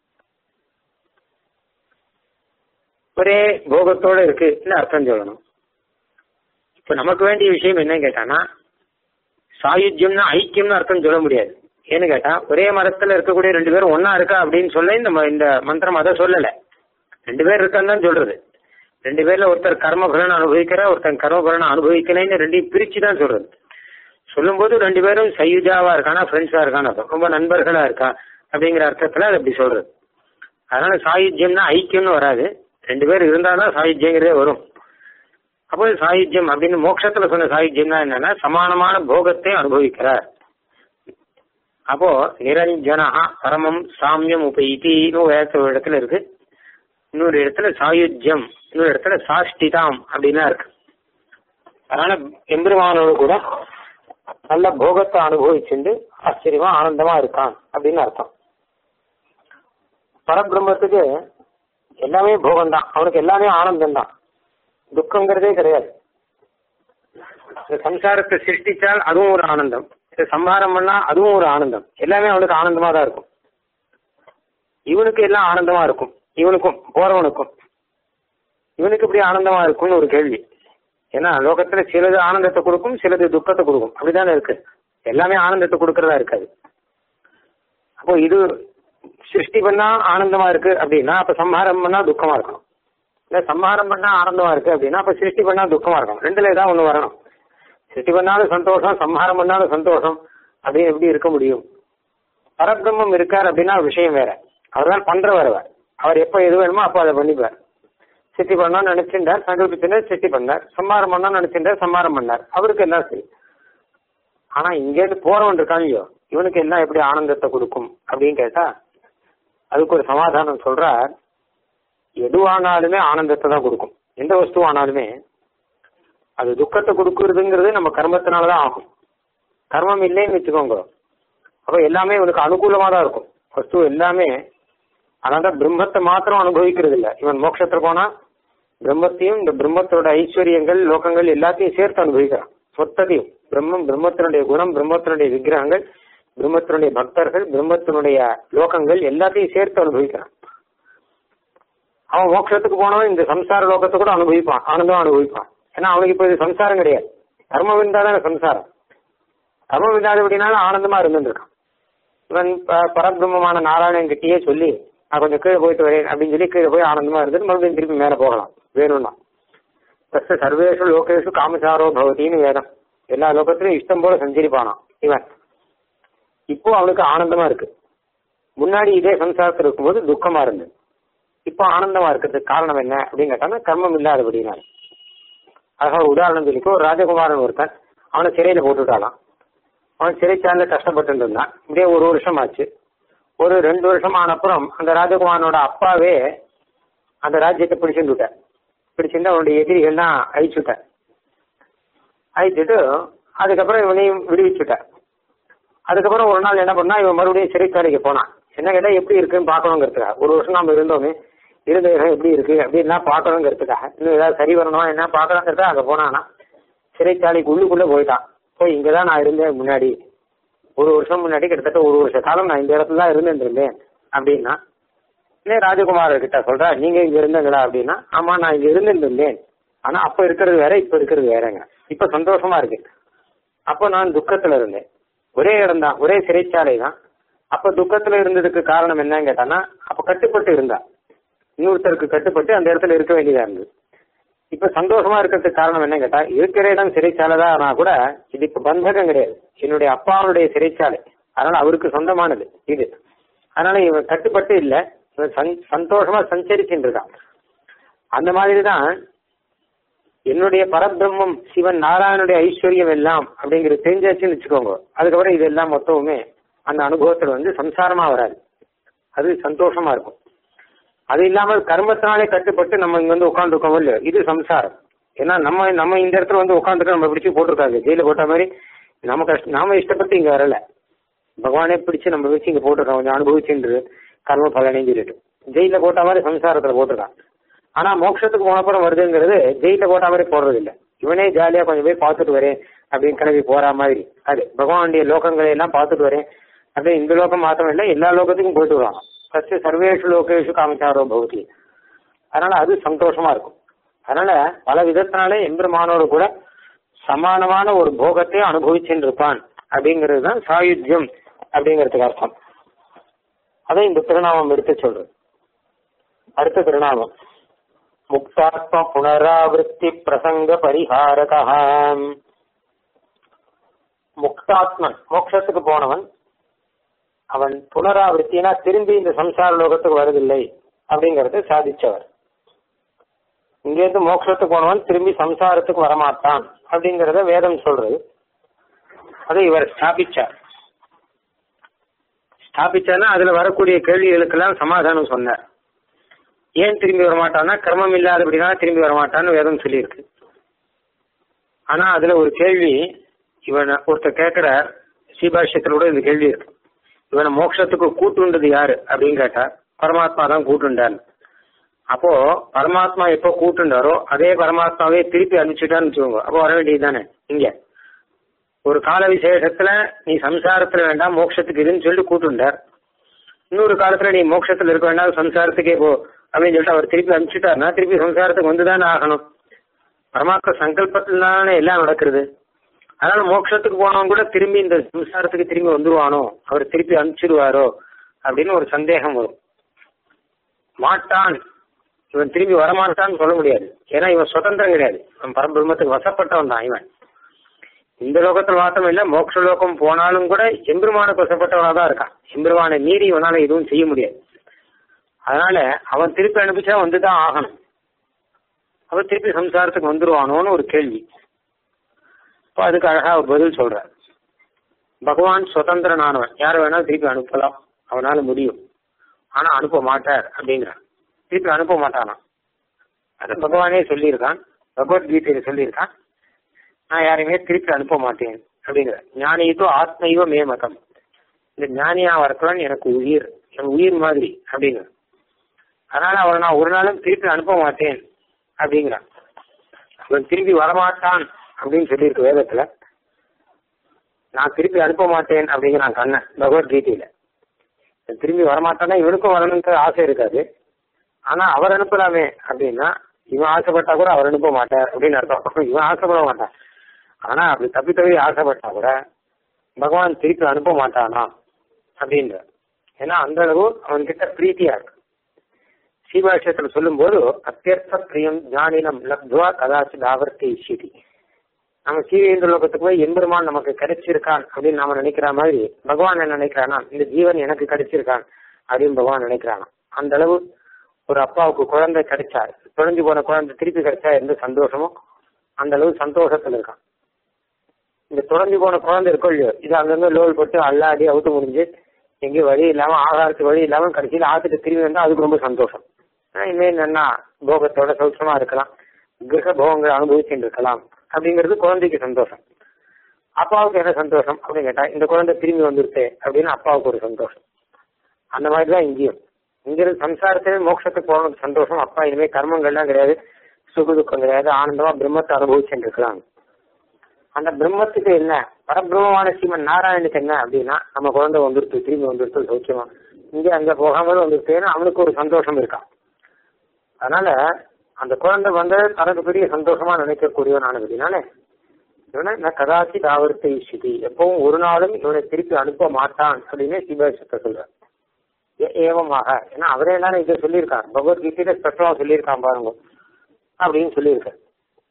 ஒரே போகத்தோட இருக்குன்னு அர்த்தம் சொல்லணும் இப்ப நமக்கு வேண்டிய விஷயம் என்ன கேட்டானா சாயுஜ்யம்னா ஐக்கியம்னு அர்த்தம் சொல்ல முடியாது ஏன்னு கேட்டா ஒரே மரத்துல இருக்கக்கூடிய ரெண்டு பேரும் ஒன்னா இருக்கா அப்படின்னு சொல்ல இந்த ம- இந்த மந்திரம் அதை சொல்லல ரெண்டு பேர் இருக்கான்னு தான் சொல்றது ரெண்டு பேர்ல ஒருத்தர் கர்ம பலனை அனுபவிக்கிற ஒருத்தர் கர்ம பலனை அனுபவிக்கலைன்னு ரெண்டையும் பிரிச்சு தான் சொல்றது சொல்லும்போது ரெண்டு பேரும் சயுஜாவா இருக்கானா ஃப்ரெண்ட்ஸா இருக்கான்னு அர்த்தம் ரொம்ப நண்பர்களா இருக்கா அப்படிங்கிற அர்த்தத்துல அது அப்படி சொல்றது அதனால சாயுஜ்யம்னா ஐக்கியம்னு வராது ரெண்டு பேர் இருந்தாதான் சாயுஜ்யங்கிறதே வரும் அப்போ சாயுஜ்யம் அப்படின்னு மோட்சத்துல சொன்ன சாயுஜ்யம்னா என்னன்னா சமானமான போகத்தை அனுபவிக்கிறார் அப்போ நிரஞ்சனஹா பரமம் சாமியம் உபைத்தின்னு ஒரு இடத்துல ஒரு இடத்துல இருக்கு இன்னொரு இடத்துல சாயுஜ்யம் இன்னொரு இடத்துல சாஷ்டிதாம் அப்படின்னா இருக்கு அதனால எம்பெருமானோடு கூட நல்ல போகத்தை அனுபவிச்சுண்டு ஆச்சரியமா ஆனந்தமா இருக்கான் அப்படின்னு அர்த்தம் பரபிரம்மத்துக்கு எல்லாமே போகம் தான் அவனுக்கு எல்லாமே ஆனந்தம் தான் துக்கங்கிறதே கிடையாது இந்த சம்சாரத்தை சிருஷ்டிச்சால் அதுவும் ஒரு ஆனந்தம் இதை சம்ஹாரம் பண்ணா அதுவும் ஒரு ஆனந்தம் எல்லாமே அவனுக்கு ஆனந்தமா தான் இருக்கும் இவனுக்கு எல்லாம் ஆனந்தமா இருக்கும் இவனுக்கும் போறவனுக்கும் இவனுக்கு இப்படி ஆனந்தமா இருக்கும்னு ஒரு கேள்வி ஏன்னா லோகத்துல சிலது ஆனந்தத்தை கொடுக்கும் சிலது துக்கத்தை கொடுக்கும் அப்படிதானே இருக்கு எல்லாமே ஆனந்தத்தை கொடுக்கறதா இருக்காது அப்போ இது சிருஷ்டி பண்ணா ஆனந்தமா இருக்கு அப்படின்னா அப்ப சம்ஹாரம் பண்ணா துக்கமா இருக்கணும் இல்ல சம்ஹாரம் பண்ணா ஆனந்தமா இருக்கு அப்படின்னா அப்ப சிருஷ்டி பண்ணா துக்கமா இருக்கும் ரெண்டுல ஏதாவது ஒண்ணு வரணும் சிருஷ்டி பண்ணாலும் சந்தோஷம் சம்ஹாரம் பண்ணாலும் சந்தோஷம் அப்படின்னு எப்படி இருக்க முடியும் பரபிரம்மம் இருக்கார் அப்படின்னா விஷயம் வேற அவர் தான் பண்றவர் அவர் அவர் எப்ப எது வேணுமோ அப்ப அதை பண்ணிப்பார் சிருஷ்டி பண்ணணும்னு நினைச்சிருந்தார் சங்கல்பிச்சிருந்தார் சிருஷ்டி பண்ணார் சம்மாரம் பண்ணணும்னு நினைச்சிருந்தார் சம்மாரம் பண்ணார் அவருக்கு எல்லாம் சரி ஆனா இங்கேருந்து போறவன் இருக்கான் இல்லையோ இவனுக்கு எல்லாம் எப்படி ஆனந்தத்தை கொடுக்கும் அப்படின்னு கேட்டா அதுக்கு ஒரு சமாதானம் சொல்றார் எதுவானாலுமே ஆனந்தத்தை தான் கொடுக்கும் எந்த வஸ்துவானாலுமே அது துக்கத்தை கொடுக்கறதுங்கிறது நம்ம கர்மத்தினாலதான் ஆகும் கர்மம் இல்லைன்னு வச்சுக்கோங்க அப்ப எல்லாமே இவனுக்கு அனுகூலமா தான் இருக்கும் வஸ்து எல்லாமே அதனால பிரம்மத்தை மாத்திரம் அனுபவிக்கிறது இல்ல இவன் மோட்சத்துல போனா பிரம்மத்தையும் இந்த பிரம்மத்தோட ஐஸ்வர்யங்கள் லோகங்கள் எல்லாத்தையும் சேர்த்து அனுபவிக்கிறான் சொத்ததையும் பிரம்மம் பிரம்மத்தினுடைய குணம் பிரம்மத்தினுடைய விக்கிரகங்கள் பிரம்மத்தினுடைய பக்தர்கள் பிரம்மத்தினுடைய லோகங்கள் எல்லாத்தையும் சேர்த்து அனுபவிக்கிறான் அவன் மோட்சத்துக்கு போனவன் இந்த சம்சார லோகத்தை கூட அனுபவிப்பான் ஆனந்தம் அனுபவிப்பான் ஏன்னா அவனுக்கு இப்ப இது சம்சாரம் கிடையாது கர்மம் இருந்தாதானே சம்சாரம் கர்மம் இல்லாத அப்படின்னாலும் ஆனந்தமா இருந்துருக்கான் இவன் ப- பரபிரம்மமான நாராயணன் கிட்டேயே சொல்லி நான் கொஞ்சம் கீழே போயிட்டு வரேன் அப்படின்னு சொல்லி கீழே போய் ஆனந்தமா இருந்துட்டு மறுபடியும் திருப்பி மேல போகலாம் வேணும்னா தஸ்ய சர்வேஷு லோகேஷு காமசாரோ பவதின்னு வேதம் எல்லா லோகத்திலும் இஷ்டம் போல சஞ்சரிப்பானாம் இவன் இப்போ அவனுக்கு ஆனந்தமா இருக்கு முன்னாடி இதே சம்சாரத்தில் இருக்கும்போது துக்கமா இருந்தது இப்போ ஆனந்தமா இருக்கிறதுக்கு காரணம் என்ன அப்படின்னு கேட்டாங்கன்னா கர்மம் இல்லாதபடினால அழகா ஒரு உதாரணம் சொல்லிக்கோ ஒரு ராஜகுமாரன் ஒருத்தன் அவனை சிறையில போட்டுவிட்டாலாம் அவன் சிறைச்சாலையில கஷ்டப்பட்டு இருந்தான் இப்படியே ஒரு வருஷம் ஆச்சு ஒரு ரெண்டு வருஷம் ஆன அப்புறம் அந்த ராஜகுமாரனோட அப்பாவே அந்த ராஜ்யத்தை பிடிச்சிட்டு விட்டார் பிடிச்சிருந்து அவனுடைய எதிரிகள்லாம் அழிச்சுட்டார் அழிச்சுட்டு அதுக்கப்புறம் இவனையும் விடுவிச்சுட்டார் அதுக்கப்புறம் ஒரு நாள் என்ன பண்ணா இவன் மறுபடியும் சிறைச்சாலைக்கு போனான் என்ன கேட்டா எப்படி இருக்குன்னு பார்க்கணுங்கிறதுக்காக ஒரு வருஷம் நாம இருந்தோமே இருந்த இடம் எப்படி இருக்கு அப்படின்லாம் பார்க்கணுங்கிறதுக்காக இன்னும் ஏதாவது சரி வரணுமா என்ன பார்க்கலாங்கிறதுக்காக அங்க போனானா சிறைச்சாலைக்கு உள்ளுக்குள்ள போயிட்டான் போய் இங்கதான் நான் இருந்தேன் முன்னாடி ஒரு வருஷம் முன்னாடி கிட்டத்தட்ட ஒரு வருஷ காலம் நான் இந்த இடத்துல தான் இருந்துட்டு இருந்தேன் அப்படின்னா இல்ல ராஜகுமாரர் கிட்ட சொல்றா நீங்க இங்க இருந்தீங்களா அப்படின்னா ஆமா நான் இங்க இருந்துட்டு இருந்தேன் ஆனா அப்ப இருக்கிறது வேற இப்ப இருக்கிறது வேறங்க இப்ப சந்தோஷமா இருக்கு அப்போ நான் துக்கத்துல இருந்தேன் ஒரே இடம் தான் ஒரே சிறைச்சாலை தான் அப்ப துக்கத்துல இருந்ததுக்கு காரணம் என்னன்னு கேட்டானா அப்ப கட்டுப்பட்டு இருந்தா இன்னொருத்தருக்கு கட்டுப்பட்டு அந்த இடத்துல இருக்க வேண்டியதா இருந்தது இப்ப சந்தோஷமா இருக்கிறதுக்கு காரணம் என்ன கேட்டா இருக்கிற இடம் சிறைச்சாலை தான் ஆனா கூட இது இப்ப பந்தகம் கிடையாது என்னுடைய அப்பாவுடைய சிறைச்சாலை அதனால அவருக்கு சொந்தமானது இது அதனால இவன் கட்டுப்பட்டு இல்ல இவன் சந்- சந்தோஷமா சஞ்சரிச்சுட்டு இருக்கான் அந்த மாதிரி தான் என்னுடைய பரபிரம்மம் சிவன் நாராயணுடைய ஐஸ்வர்யம் எல்லாம் அப்படிங்கிறது தெரிஞ்சாச்சுன்னு வச்சுக்கோங்க அதுக்கப்புறம் இதெல்லாம் மொத்தமுமே அந்த அனுபவத்துல வந்து சம்சாரமா வராது அது சந்தோஷமா இருக்கும் அது இல்லாமல் கர்மத்தினாலே கட்டுப்பட்டு நம்ம இங்க வந்து உட்காந்துருக்கோம் இல்லையோ இது சம்சாரம் ஏன்னா நம்ம நம்ம இந்த இடத்துல வந்து உட்காந்துட்டு நம்ம பிடிச்சு போட்டிருக்காங்க ஜெயில போட்ட மாதிரி நம்ம கஷ்ட நாம இஷ்டப்பட்டு இங்க வரல பகவானே பிடிச்சு நம்ம வச்சு இங்க போட்டிருக்கோம் கொஞ்சம் அனுபவிச்சுன்று கர்ம பலனையும் சொல்லிட்டு ஜெயில போட்ட மாதிரி சம்சாரத்துல போட்டிருக்கான் ஆனா மோட்சத்துக்கு போனப்புறம் வருதுங்கிறது ஜெயில போட்ட மாதிரி போடுறது இல்ல இவனே ஜாலியா கொஞ்சம் போய் பார்த்துட்டு வரேன் அப்படின்னு கிளம்பி போற மாதிரி அது பகவானுடைய லோகங்களை எல்லாம் பார்த்துட்டு வரேன் அப்படியே இந்த லோகம் மாத்திரம் இல்ல எல்லா லோகத்துக்கும் போயிட்டு வருவாங்க ஃபர்ஸ்ட் சர்வேஷு லோகேஷு காமச்சாரோ பவதி அதனால அது சந்தோஷமா இருக்கும் அதனால பல விதத்தினாலே எம்பெருமானோடு கூட சமானமான ஒரு போகத்தை அனுபவிச்சுட்டு இருப்பான் அப்படிங்கிறது தான் சாயுத்தியம் அப்படிங்கிறதுக்கு அர்த்தம் அதை இந்த திருநாமம் எடுத்து சொல்றது அடுத்த திருநாமம் முக்தாத்ம புனராவృత్తి பிரசங்க பரிகாரகா முக்தாத்மன் மோட்சத்துக்கு போனவன் அவன் புனராவృத்தினா திரும்பி இந்த சம்சார லோகத்துக்கு வருவதில்லை அப்படிங்கறத சாதிச்சவர் இங்கேருந்து மோட்சத்துக்கு போனவன் திரும்பி சம்சாரத்துக்கு வரமாட்டான் அப்படிங்கறத வேதம் சொல்றது அதை இவர் ஸ்தாபிச்சார் ஸ்தாபிச்சார்னா அதுல வரக்கூடிய கேள்விகளுக்கெல்லாம் சமாதானம் சொன்னார் ஏன் திரும்பி வரமாட்டான்னா கர்மம் இல்லாதபடினா திரும்பி வரமாட்டான்னு வேதம் சொல்லியிருக்கு ஆனா அதுல ஒரு கேள்வி இவன் ஒருத்தர் கேட்கிறார் ஸ்ரீபாஷ்யத்துல கூட இந்த கேள்வி இருக்கு இவனை மோட்சத்துக்கு கூட்டுண்டது யாரு அப்படின்னு கேட்டா பரமாத்மா தான் கூட்டுண்டார் அப்போ பரமாத்மா எப்போ கூட்டுண்டாரோ அதே பரமாத்மாவே திருப்பி அனுப்பிச்சுட்டான்னு வச்சுக்கோங்க அப்போ வர வேண்டியது தானே இங்க ஒரு கால விசேஷத்துல நீ சம்சாரத்துல வேண்டாம் மோட்சத்துக்கு இதுன்னு சொல்லி கூட்டுண்டார் இன்னொரு காலத்துல நீ மோட்சத்துல இருக்க வேண்டாம் சம்சாரத்துக்கே போ அப்படின்னு சொல்லிட்டு அவர் திருப்பி அனுப்பிச்சுட்டாருன்னா திருப்பி சம்சாரத்துக்கு வந்துதானே ஆகணும் பரமாத்மா சங்கல்பத்துல தானே எல்லாம் நடக்கிறது அதனால மோட்சத்துக்கு போனவன் கூட திரும்பி இந்த சம்சாரத்துக்கு திரும்பி வந்துருவானோ அவர் திருப்பி அனுப்பிச்சிடுவாரோ அப்படின்னு ஒரு சந்தேகம் வரும் மாட்டான் இவன் திரும்பி வரமாட்டான்னு சொல்ல முடியாது ஏன்னா இவன் சுதந்திரம் கிடையாது அவன் பரபிரம்மத்துக்கு வசப்பட்டவன் தான் இவன் இந்த லோகத்தில் மாத்திரம் இல்ல மோட்ச லோகம் போனாலும் கூட எம்பெருமானுக்கு வசப்பட்டவனா தான் இருக்கான் எம்பெருமானை மீறி இவனால எதுவும் செய்ய முடியாது அதனால அவன் திருப்பி அனுப்பிச்சா வந்துதான் ஆகணும் அவன் திருப்பி சம்சாரத்துக்கு வந்துருவானோன்னு ஒரு கேள்வி இப்போ அதுக்கு அழகா ஒரு பதில் சொல்றார் பகவான் சுதந்திரனானவன் யாரை வேணாலும் திருப்பி அனுப்பலாம் அவனால முடியும் ஆனா அனுப்ப மாட்டார் அப்படிங்கிறான் திருப்பி அனுப்ப மாட்டானா அது பகவானே சொல்லியிருக்கான் பகவத்கீதையில சொல்லியிருக்கான் நான் யாரையுமே திருப்பி அனுப்ப மாட்டேன் அப்படிங்கிற ஞானியத்தோ ஆத்மையோ மே மதம் இந்த ஞானியா வரத்துடன் எனக்கு உயிர் என் உயிர் மாதிரி அப்படிங்கிற அதனால அவனை நான் ஒரு நாளும் திருப்பி அனுப்ப மாட்டேன் அப்படிங்கிறான் அவன் திருப்பி வரமாட்டான் அப்படின்னு சொல்லியிருக்கு வேதத்துல நான் திருப்பி அனுப்ப மாட்டேன் அப்படிங்கிறான் கண்ணன் பகவத்கீதையில திரும்பி வரமாட்டான்னா இவனுக்கும் வரணுன்ற ஆசை இருக்காது ஆனா அவர் அனுப்பலாமே அப்படின்னா இவன் ஆசைப்பட்டா கூட அவர் அனுப்ப மாட்டார் அப்படின்னு அர்த்தம் இவன் ஆசைப்பட மாட்டான் ஆனா அப்படி தப்பி தவி ஆசைப்பட்டா கூட பகவான் திருப்பி அனுப்ப மாட்டானா அப்படின்ற ஏன்னா அந்த அளவு அவன்கிட்ட பிரீத்தியா இருக்கு சீபாஷத்துல சொல்லும் போது அத்தியர்த்த பிரியம் ஞானினம் லப்துவா கதாச்சி தாவர்த்தி இஷிதி நம்ம சீவேந்திர லோகத்துக்கு போய் எம்பெருமான் நமக்கு கிடைச்சிருக்கான் அப்படின்னு நாம நினைக்கிற மாதிரி பகவான் என்ன நினைக்கிறானா இந்த ஜீவன் எனக்கு கிடைச்சிருக்கான் அப்படின்னு பகவான் நினைக்கிறானா அந்த அளவு ஒரு அப்பாவுக்கு குழந்தை கிடைச்சார் தொலைஞ்சு போன குழந்தை திருப்பி கிடைச்சா எந்த சந்தோஷமோ அந்த அளவு சந்தோஷத்துல இருக்கான் இந்த தொலைஞ்சு போன குழந்தை இருக்கோ இல்லையோ இது அங்கங்க லோல் போட்டு அல்லாடி அவுத்து முடிஞ்சு எங்கேயும் வழி இல்லாம ஆகாரத்துக்கு வழி இல்லாம கடைசியில் ஆத்துட்டு திரும்பி வந்தா அதுக்கு ரொம்ப சந்தோஷம் இனிமே என்னன்னா போகத்தோட சௌசமா இருக்கலாம் கிரக போகங்களை அனுபவிச்சுட்டு இருக்கலாம் அப்படிங்கிறது குழந்தைக்கு சந்தோஷம் அப்பாவுக்கு என்ன சந்தோஷம் அப்படின்னு கேட்டா இந்த குழந்தை திரும்பி வந்துருச்சு அப்படின்னு அப்பாவுக்கு ஒரு சந்தோஷம் அந்த மாதிரி தான் இங்கேயும் இங்கிருந்து சம்சாரத்திலே மோட்சத்துக்கு போகணும் சந்தோஷம் அப்பா இனிமே கர்மங்கள்லாம் கிடையாது சுக துக்கம் கிடையாது ஆனந்தமா பிரம்மத்தை அனுபவிச்சுட்டு இருக்கலாம் அந்த பிரம்மத்துக்கு என்ன பரபிரம்மமான சீமன் நாராயணுக்கு என்ன அப்படின்னா நம்ம குழந்தை வந்துருச்சு திரும்பி வந்துருச்சு சௌக்கியமா இங்க அங்க போகாமல் வந்துருச்சுன்னா அவனுக்கு ஒரு சந்தோஷம் இருக்கான் அதனால அந்த குழந்தை வந்து தனக்கு பெரிய சந்தோஷமா நினைக்கக்கூடியவன் ஆனதுனால இவனை நான் கதாச்சி தாவரத்தை இஷிதி எப்பவும் ஒரு நாளும் இவனை திருப்பி அனுப்ப மாட்டான் அப்படின்னு சிபாஷத்தை சொல்றார் ஏவமாக ஏன்னா அவரே எல்லாரும் இதை சொல்லியிருக்கான் பகவத்கீதையில ஸ்பெஷலா சொல்லியிருக்கான் பாருங்க அப்படின்னு சொல்லியிருக்கார்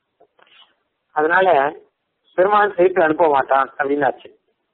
அதனால பெருமான் திருப்பி அனுப்ப மாட்டான் அப்படின்னு ஆச்சு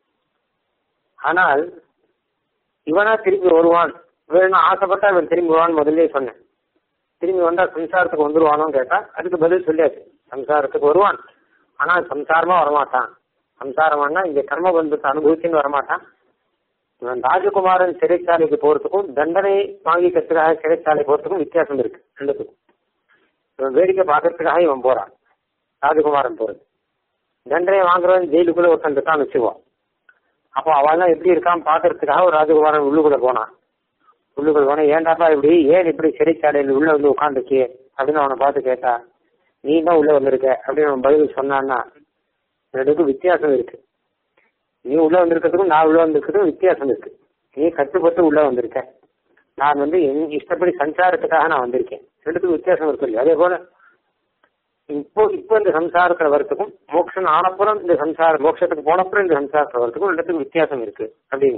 ஆனால் இவனா திருப்பி வருவான் வேணும் ஆசைப்பட்டா இவன் திரும்பி வருவான்னு முதல்ல சொன்னேன் திரும்பி வந்தா சம்சாரத்துக்கு வந்துருவானோன்னு கேட்டா அதுக்கு பதில் சொல்லியாச்சு சம்சாரத்துக்கு வருவான் ஆனா சம்சாரமா வரமாட்டான் சம்சாரமானா இங்க கர்ம பந்தத்தை அனுபவிச்சுன்னு வரமாட்டான் இவன் ராஜகுமாரன் சிறைச்சாலைக்கு போறதுக்கும் தண்டனை வாங்கிக்கிறதுக்காக சிறைச்சாலை போறதுக்கும் வித்தியாசம் இருக்கு ரெண்டுத்துக்கும் இவன் வேடிக்கை பார்க்கறதுக்காக இவன் போறான் ராஜகுமாரன் போறது தண்டனை வாங்குறவன் ஜெயிலுக்குள்ள உட்காந்துட்டான் வச்சுக்குவான் அப்போ அவெல்லாம் எப்படி இருக்கான் பாக்குறதுக்காக ஒரு ராஜகுமாரன் உள்ளுக்குள்ள போனான் உள்ளுக்குள்ள போனா ஏன்டாப்பா இப்படி ஏன் இப்படி சிறைச்சாலையில் உள்ள வந்து உட்காந்துச்சு அப்படின்னு அவனை பார்த்து கேட்டா நீ தான் உள்ள வந்திருக்க அப்படின்னு அவன் பதில் சொன்னான்னா ரெண்டுக்கும் வித்தியாசம் இருக்கு நீ உள்ள வந்திருக்கிறதுக்கும் நான் உள்ள வந்திருக்கிறதுக்கும் வித்தியாசம் இருக்கு நீ கட்டுப்பட்டு உள்ள வந்திருக்க நான் வந்து என் இஷ்டப்படி சஞ்சாரத்துக்காக நான் வந்திருக்கேன் ரெண்டுத்துக்கும் வித்தியாசம் இருக்கு இல்லையா அதே போல இப்போ இப்போ இந்த சம்சாரத்துல வரத்துக்கும் மோட்சம் ஆனப்புறம் இந்த சம்சார மோட்சத்துக்கு போனப்புறம் இந்த சம்சாரத்துல வரத்துக்கும் ரெண்டுத்துக்கும் வித்தியாசம் இருக்கு அப்படிங்க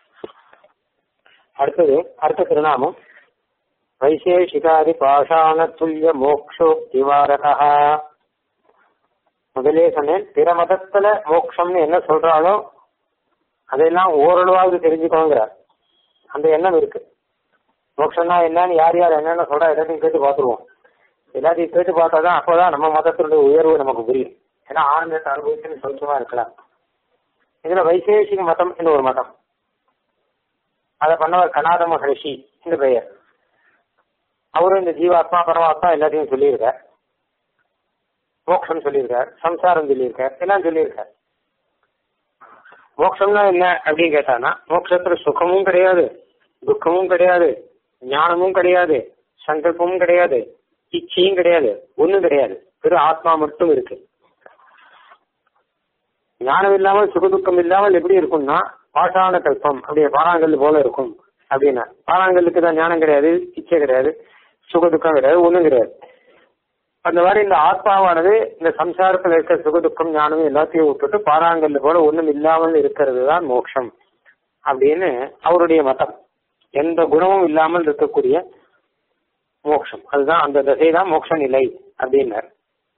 அடுத்தது அடுத்த திருநாமம் வைசேஷிகாதி பாஷாண துல்லிய மோக்ஷோ திவாரகா முதலே சொன்னேன் பிற மதத்துல மோட்சம்னு என்ன சொல்றாலோ அதெல்லாம் ஓரளவாவது தெரிஞ்சுக்கோங்கிறார் அந்த எண்ணம் இருக்கு மோட்சம்னா என்னன்னு யார் யார் என்னென்ன சொல்றா எல்லாத்தையும் கேட்டு பார்த்துருவோம் எல்லாத்தையும் கேட்டு பார்த்தாதான் அப்போதான் நம்ம மதத்தினுடைய உயர்வு நமக்கு புரியும் ஏன்னா ஆனந்தத்தை அனுபவிச்சுன்னு சொந்தமா இருக்கலாம் இதுல வைசேஷிக மதம் என்று ஒரு மதம் அதை பண்ணவர் கனாத மகரிஷி என்று பெயர் அவரும் இந்த ஜீவாத்மா பரமாத்மா எல்லாத்தையும் சொல்லியிருக்கார் மோட்சம் சொல்லியிருக்கார் சம்சாரம் சொல்லியிருக்கார் எல்லாம் சொல்லியிருக்கார் மோட்சம்னா என்ன அப்படின்னு கேட்டானா மோட்சத்துல சுகமும் கிடையாது துக்கமும் கிடையாது ஞானமும் கிடையாது சங்கல்பமும் கிடையாது இச்சையும் கிடையாது ஒண்ணும் கிடையாது வெறும் ஆத்மா மட்டும் இருக்கு ஞானம் இல்லாமல் சுகதுக்கம் இல்லாமல் எப்படி இருக்கும்னா பாஷான கல்பம் அப்படியே பாறாங்கல் போல இருக்கும் அப்படின்னா பாறாங்கல்லுக்கு தான் ஞானம் கிடையாது இச்சை கிடையாது சுகதுக்கம் கிடையாது ஒண்ணும் கிடையாது அந்த மாதிரி இந்த ஆத்மாவானது இந்த சம்சாரத்தில் இருக்க சுகதுக்கம் ஞானம் எல்லாத்தையும் விட்டுட்டு பாறாங்கல் போல ஒண்ணும் இல்லாமல் இருக்கிறது தான் மோட்சம் அப்படின்னு அவருடைய மதம் எந்த குணமும் இல்லாமல் இருக்கக்கூடிய மோட்சம் அதுதான் அந்த தசை தான் மோட்ச நிலை அப்படின்னார்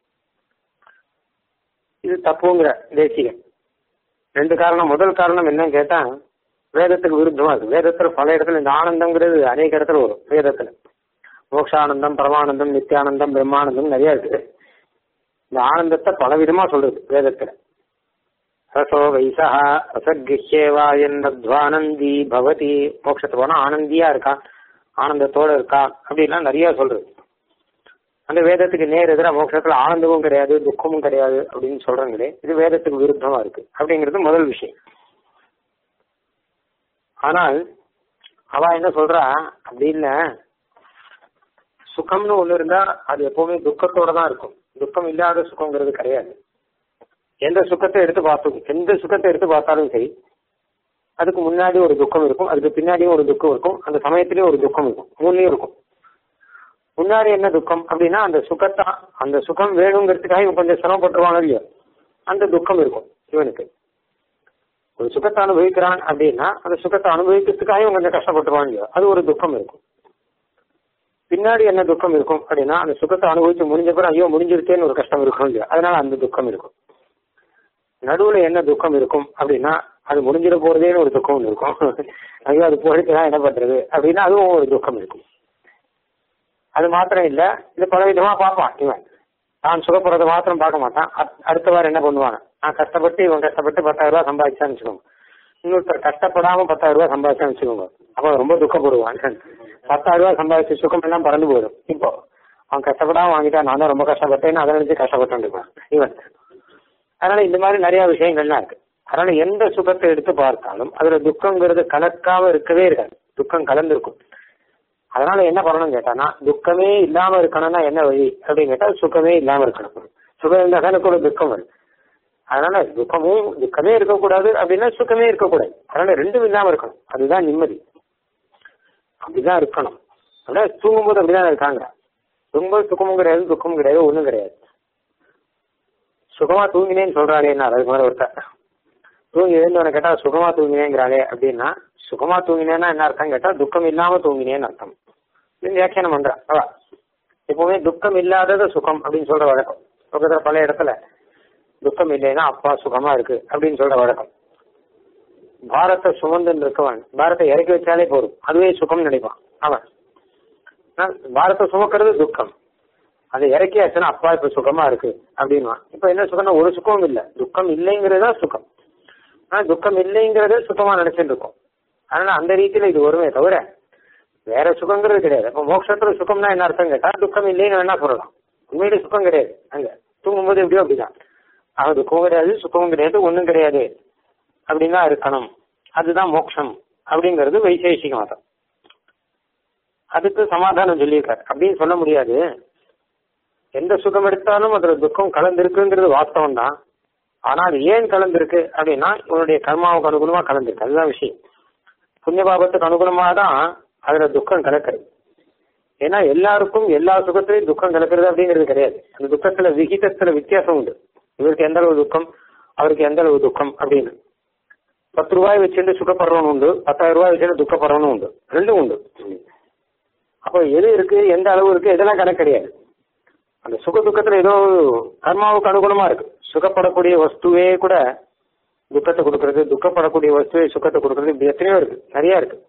இது தப்புங்கிற தேசிகன் ரெண்டு காரணம் முதல் காரணம் என்னன்னு கேட்டா வேதத்துக்கு விருத்தமா இருக்கு வேதத்துல பல இடத்துல இந்த ஆனந்தம்ங்கிறது அநேக இடத்துல வரும் வேதத்துல மோக்ஷானந்தம் பரமானந்தம் நித்தியானந்தம் பிரம்மானந்தம் நிறைய இருக்கு இந்த ஆனந்தத்தை பல விதமா சொல்றது வேதத்துல ரசோ வைசா ரசகிருஷ்யேவா என்னத்வானந்தி பவதி மோட்சத்து போனா ஆனந்தியா இருக்கா ஆனந்தத்தோட இருக்கா அப்படின்லாம் நிறைய சொல்றது அந்த வேதத்துக்கு நேர் எதிராக மோட்சத்துல ஆனந்தமும் கிடையாது துக்கமும் கிடையாது அப்படின்னு சொல்றாங்களே இது வேதத்துக்கு விருத்தமா இருக்கு அப்படிங்கிறது முதல் விஷயம் ஆனால் அவ என்ன சொல்றா அப்படின்னு சுகம்னு ஒண்ணு இருந்தா அது எப்பவுமே துக்கத்தோட தான் இருக்கும் துக்கம் இல்லாத சுகங்கிறது கிடையாது எந்த சுகத்தை எடுத்து பார்த்தும் எந்த சுகத்தை எடுத்து பார்த்தாலும் சரி அதுக்கு முன்னாடி ஒரு துக்கம் இருக்கும் அதுக்கு பின்னாடியும் ஒரு துக்கம் இருக்கும் அந்த சமயத்திலயும் ஒரு துக்கம் இருக்கும் மூணுலயும் இருக்கும் முன்னாடி என்ன துக்கம் அப்படின்னா அந்த சுகத்தா அந்த சுகம் வேணுங்கிறதுக்காக இவன் கொஞ்சம் சிரமப்பட்டுருவாங்க இல்லையோ அந்த துக்கம் இருக்கும் இவனுக்கு ஒரு சுகத்தை அனுபவிக்கிறான் அப்படின்னா அந்த சுகத்தை அனுபவிக்கிறதுக்காக இவன் கொஞ்சம் கஷ்டப்பட்டுருவான் இல்லையோ அது ஒரு துக்கம் இருக்கும் பின்னாடி என்ன துக்கம் இருக்கும் அப்படின்னா அந்த சுகத்தை அனுபவிச்சு முடிஞ்ச பிறகு ஐயோ முடிஞ்சிருச்சேன்னு ஒரு கஷ்டம் இருக்கும் இல்லையா அதனால அந்த துக்கம் இருக்கும் நடுவுல என்ன துக்கம் இருக்கும் அப்படின்னா அது முடிஞ்சிட போறதேன்னு ஒரு துக்கம் ஒன்று இருக்கும் ஐயோ அது போயிட்டுதான் என்ன பண்றது அப்படின்னா அதுவும் ஒரு துக்கம் இருக்கும் அது மாத்திரம் இல்ல இது பல விதமா பார்ப்பான் இவன் தான் சுகப்படுறத மாத்திரம் பார்க்க மாட்டான் அத்- அடுத்த வாரம் என்ன பண்ணுவான் நான் கஷ்டப்பட்டு இவன் கஷ்டப்பட்டு பத்தாயிரம் ரூபாய் சம்பாதிச்சான்னு வச்சுக்கோங்க இன்னொருத்தர் கஷ்டப்படாம பத்தாயிரம் ரூபாய் சம்பாதிச்சான்னு வச்சுக்கோங்க அப்ப ரொம்ப துக்கப்படுவான் பத்தாயிரம் ரூபாய் சம்பாதிச்ச சுகம் எல்லாம் பறந்து போயிடும் இப்போ அவன் கஷ்டப்படாம வாங்கிட்டான் நான் தான் ரொம்ப கஷ்டப்பட்டேன்னு அதை நினைச்சு கஷ்டப்பட்டு இருப்பான் இவன் அதனால இந்த மாதிரி நிறைய விஷயங்கள்லாம் இருக்கு அதனால எந்த சுகத்தை எடுத்து பார்த்தாலும் அதுல துக்கங்கிறது கலக்காம இருக்கவே இருக்காது துக்கம் கலந்துருக்கும் அதனால என்ன பண்ணணும் கேட்டானா துக்கமே இல்லாம இருக்கணும்னா என்ன வழி அப்படின்னு கேட்டா சுகமே இல்லாம இருக்கணும் சுகம் இருந்தா தானே கூட துக்கம் வரும் அதனால துக்கமும் துக்கமே இருக்கக்கூடாது அப்படின்னா சுகமே இருக்கக்கூடாது அதனால ரெண்டும் இல்லாம இருக்கணும் அதுதான் நிம்மதி அப்படிதான் இருக்கணும் அப்படின்னா தூங்கும்போது அப்படிதான் இருக்காங்க தூங்கும்போது சுகமும் கிடையாது துக்கமும் கிடையாது ஒண்ணும் கிடையாது சுகமா தூங்கினேன்னு சொல்றாளே என்ன அதுக்கு மேல ஒருத்தர் தூங்கி எழுந்தவனை கேட்டா சுகமா தூங்கினேங்கிறாளே அப்படின்னா சுகமா தூங்கினேன்னா என்ன அர்த்தம் கேட்டா துக்கம் இல்லாம தூங்கினேன்னு அர்த்தம் இது வியாக்கியானம் பண்றா அவ எப்பவுமே துக்கம் இல்லாதது சுகம் அப்படின்னு சொல்ற வழக்கம் பக்கத்துல பல இடத்துல துக்கம் இல்லைன்னா அப்பா சுகமா இருக்கு அப்படின்னு சொல்ற வழக்கம் பாரத்தை சுமந்துன்னு இருக்கவன் பாரத்தை இறக்கி வச்சாலே போதும் அதுவே சுகம் நினைப்பான் அவன் ஆனா, பாரத்தை சுமக்கிறது துக்கம் அதை இறக்கியாச்சுன்னா அப்பா இப்ப சுகமா இருக்கு அப்படின்வான் இப்ப என்ன சுகம்னா ஒரு சுகமும் இல்ல துக்கம் இல்லைங்கிறது தான் சுகம் ஆனா துக்கம் இல்லைங்கிறத சுகமா நினைச்சிட்டு இருக்கோம் அதனால அந்த ரீதியில இது வருமே தவிர வேற சுகங்கிறது கிடையாது அப்ப மோட்சத்துல சுகம்னா என்ன அர்த்தம் கேட்டா துக்கம் இல்லைன்னு வேணா சொல்லலாம் உண்மையிலே சுகம் கிடையாது அங்க தூங்கும்போது எப்படியோ அப்படிதான் ஆக துக்கமும் கிடையாது சுகமும் கிடையாது ஒண்ணும் கிடையாது அப்படின்னு தான் இருக்கணும் அதுதான் மோட்சம் அப்படிங்கிறது வைசேஷிக மதம் அதுக்கு சமாதானம் சொல்லியிருக்காரு அப்படின்னு சொல்ல முடியாது எந்த சுகம் எடுத்தாலும் அதுல துக்கம் கலந்திருக்குங்கிறது வாஸ்தவம் தான் ஆனா அது ஏன் கலந்திருக்கு அப்படின்னா இவனுடைய கர்மாவுக்கு அனுகுணமா கலந்திருக்கு அதுதான் விஷயம் புண்ணிய பாபத்துக்கு அனுகுணமா தான் அதுல துக்கம் கலக்கிறது ஏன்னா எல்லாருக்கும் எல்லா சுகத்திலையும் துக்கம் கலக்கிறது அப்படிங்கிறது கிடையாது அந்த துக்கத்துல விகிதத்துல வித்தியாசம் உண்டு இவருக்கு எந்த அளவு துக்கம் அவருக்கு எந்த அளவு துக்கம் அப்படின்னு பத்து ரூபாய் வச்சுட்டு சுகப்படுறவனும் உண்டு பத்தாயிரம் ரூபாய் வச்சுட்டு துக்கப்படுறவனும் உண்டு ரெண்டும் உண்டு அப்போ எது இருக்கு எந்த அளவு இருக்கு இதெல்லாம் கணக்கு கிடையாது அந்த சுக துக்கத்துல ஏதோ கர்மாவுக்கு அனுகுணமா இருக்கு சுகப்படக்கூடிய வஸ்துவே கூட துக்கத்தை கொடுக்கறது துக்கப்படக்கூடிய வஸ்துவே சுகத்தை கொடுக்கறது இப்படி எத்தனையோ இருக்கு நிறைய இருக்கு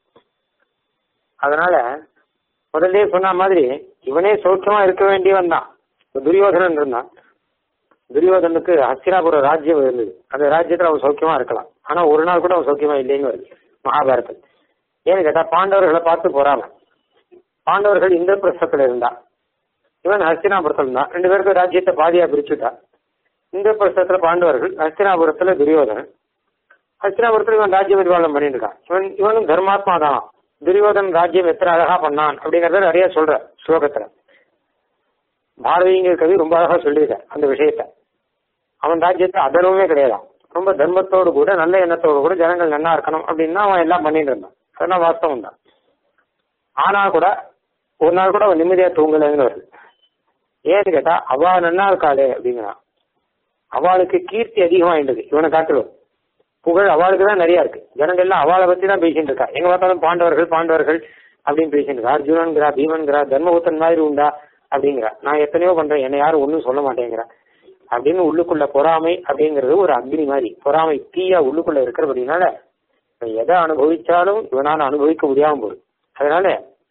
அதனால முதல்ல சொன்ன மாதிரி இவனே சௌக்கியமா இருக்க வேண்டியவன் தான் இப்ப துரியோதனன் இருந்தான் துரியோதனுக்கு ஹஸ்தினாபுர ராஜ்யம் இருந்தது அந்த ராஜ்யத்துல அவன் சௌக்கியமா இருக்கலாம் ஆனா ஒரு நாள் கூட அவன் சௌக்கியமா இல்லைன்னு வருது மகாபாரதம் ஏன்னு கேட்டா பாண்டவர்களை பார்த்து போறாம பாண்டவர்கள் இந்திரபிரஸ்தத்துல இருந்தா இவன் ஹஸ்தினாபுரத்துல இருந்தான் ரெண்டு பேருக்கும் ராஜ்யத்தை பாதியா பிரிச்சுட்டா இந்திரபிரஸ்தத்துல பாண்டவர்கள் ஹஸ்தினாபுரத்துல துரியோதனன் ஹஸ்தினாபுரத்துல இவன் ராஜ்ய பரிபாலனம் பண்ணிட்டு இருக்கான் இவன் இவனும் தர்மாத்மா தான் துரியோதன் ராஜ்யம் எத்தனை அழகா பண்ணான் அப்படிங்கறத நிறைய சொல்ற ஸ்லோகத்துல பாரதிங்கிற கவி ரொம்ப அழகா சொல்லியிருக்க அந்த விஷயத்த அவன் ராஜ்யத்தை அதர்வமே கிடையாதான் ரொம்ப தர்மத்தோடு கூட நல்ல எண்ணத்தோடு கூட ஜனங்கள் நல்லா இருக்கணும் அப்படின்னா அவன் எல்லாம் பண்ணிட்டு இருந்தான் அதெல்லாம் வாஸ்தவம் தான் ஆனா கூட ஒரு நாள் கூட அவன் நிம்மதியா தூங்கலைன்னு வருது ஏன்னு கேட்டா அவ நன்னா இருக்காளே அப்படிங்கிறான் அவளுக்கு கீர்த்தி அதிகமாயிட்டது இவனை காட்டுவோம் புகழ் அவளுக்கு தான் நிறைய இருக்கு ஜனங்கள் எல்லாம் அவளை பத்தி தான் பேசிட்டு இருக்கா எங்க பார்த்தாலும் பாண்டவர்கள் பாண்டவர்கள் அப்படின்னு பேசிட்டு அர்ஜுனன்கிறா பீமன்கிறா தர்மபுத்தன் மாதிரி உண்டா அப்படிங்கிறா நான் எத்தனையோ பண்றேன் என்னை யாரும் ஒன்றும் சொல்ல மாட்டேங்கிறா அப்படின்னு உள்ளுக்குள்ள பொறாமை அப்படிங்கிறது ஒரு அக்னி மாதிரி பொறாமை தீயா உள்ளுக்குள்ள இருக்கிறபடினால இவன் எதை அனுபவிச்சாலும் இவனால அனுபவிக்க முடியாம போகுது அதனால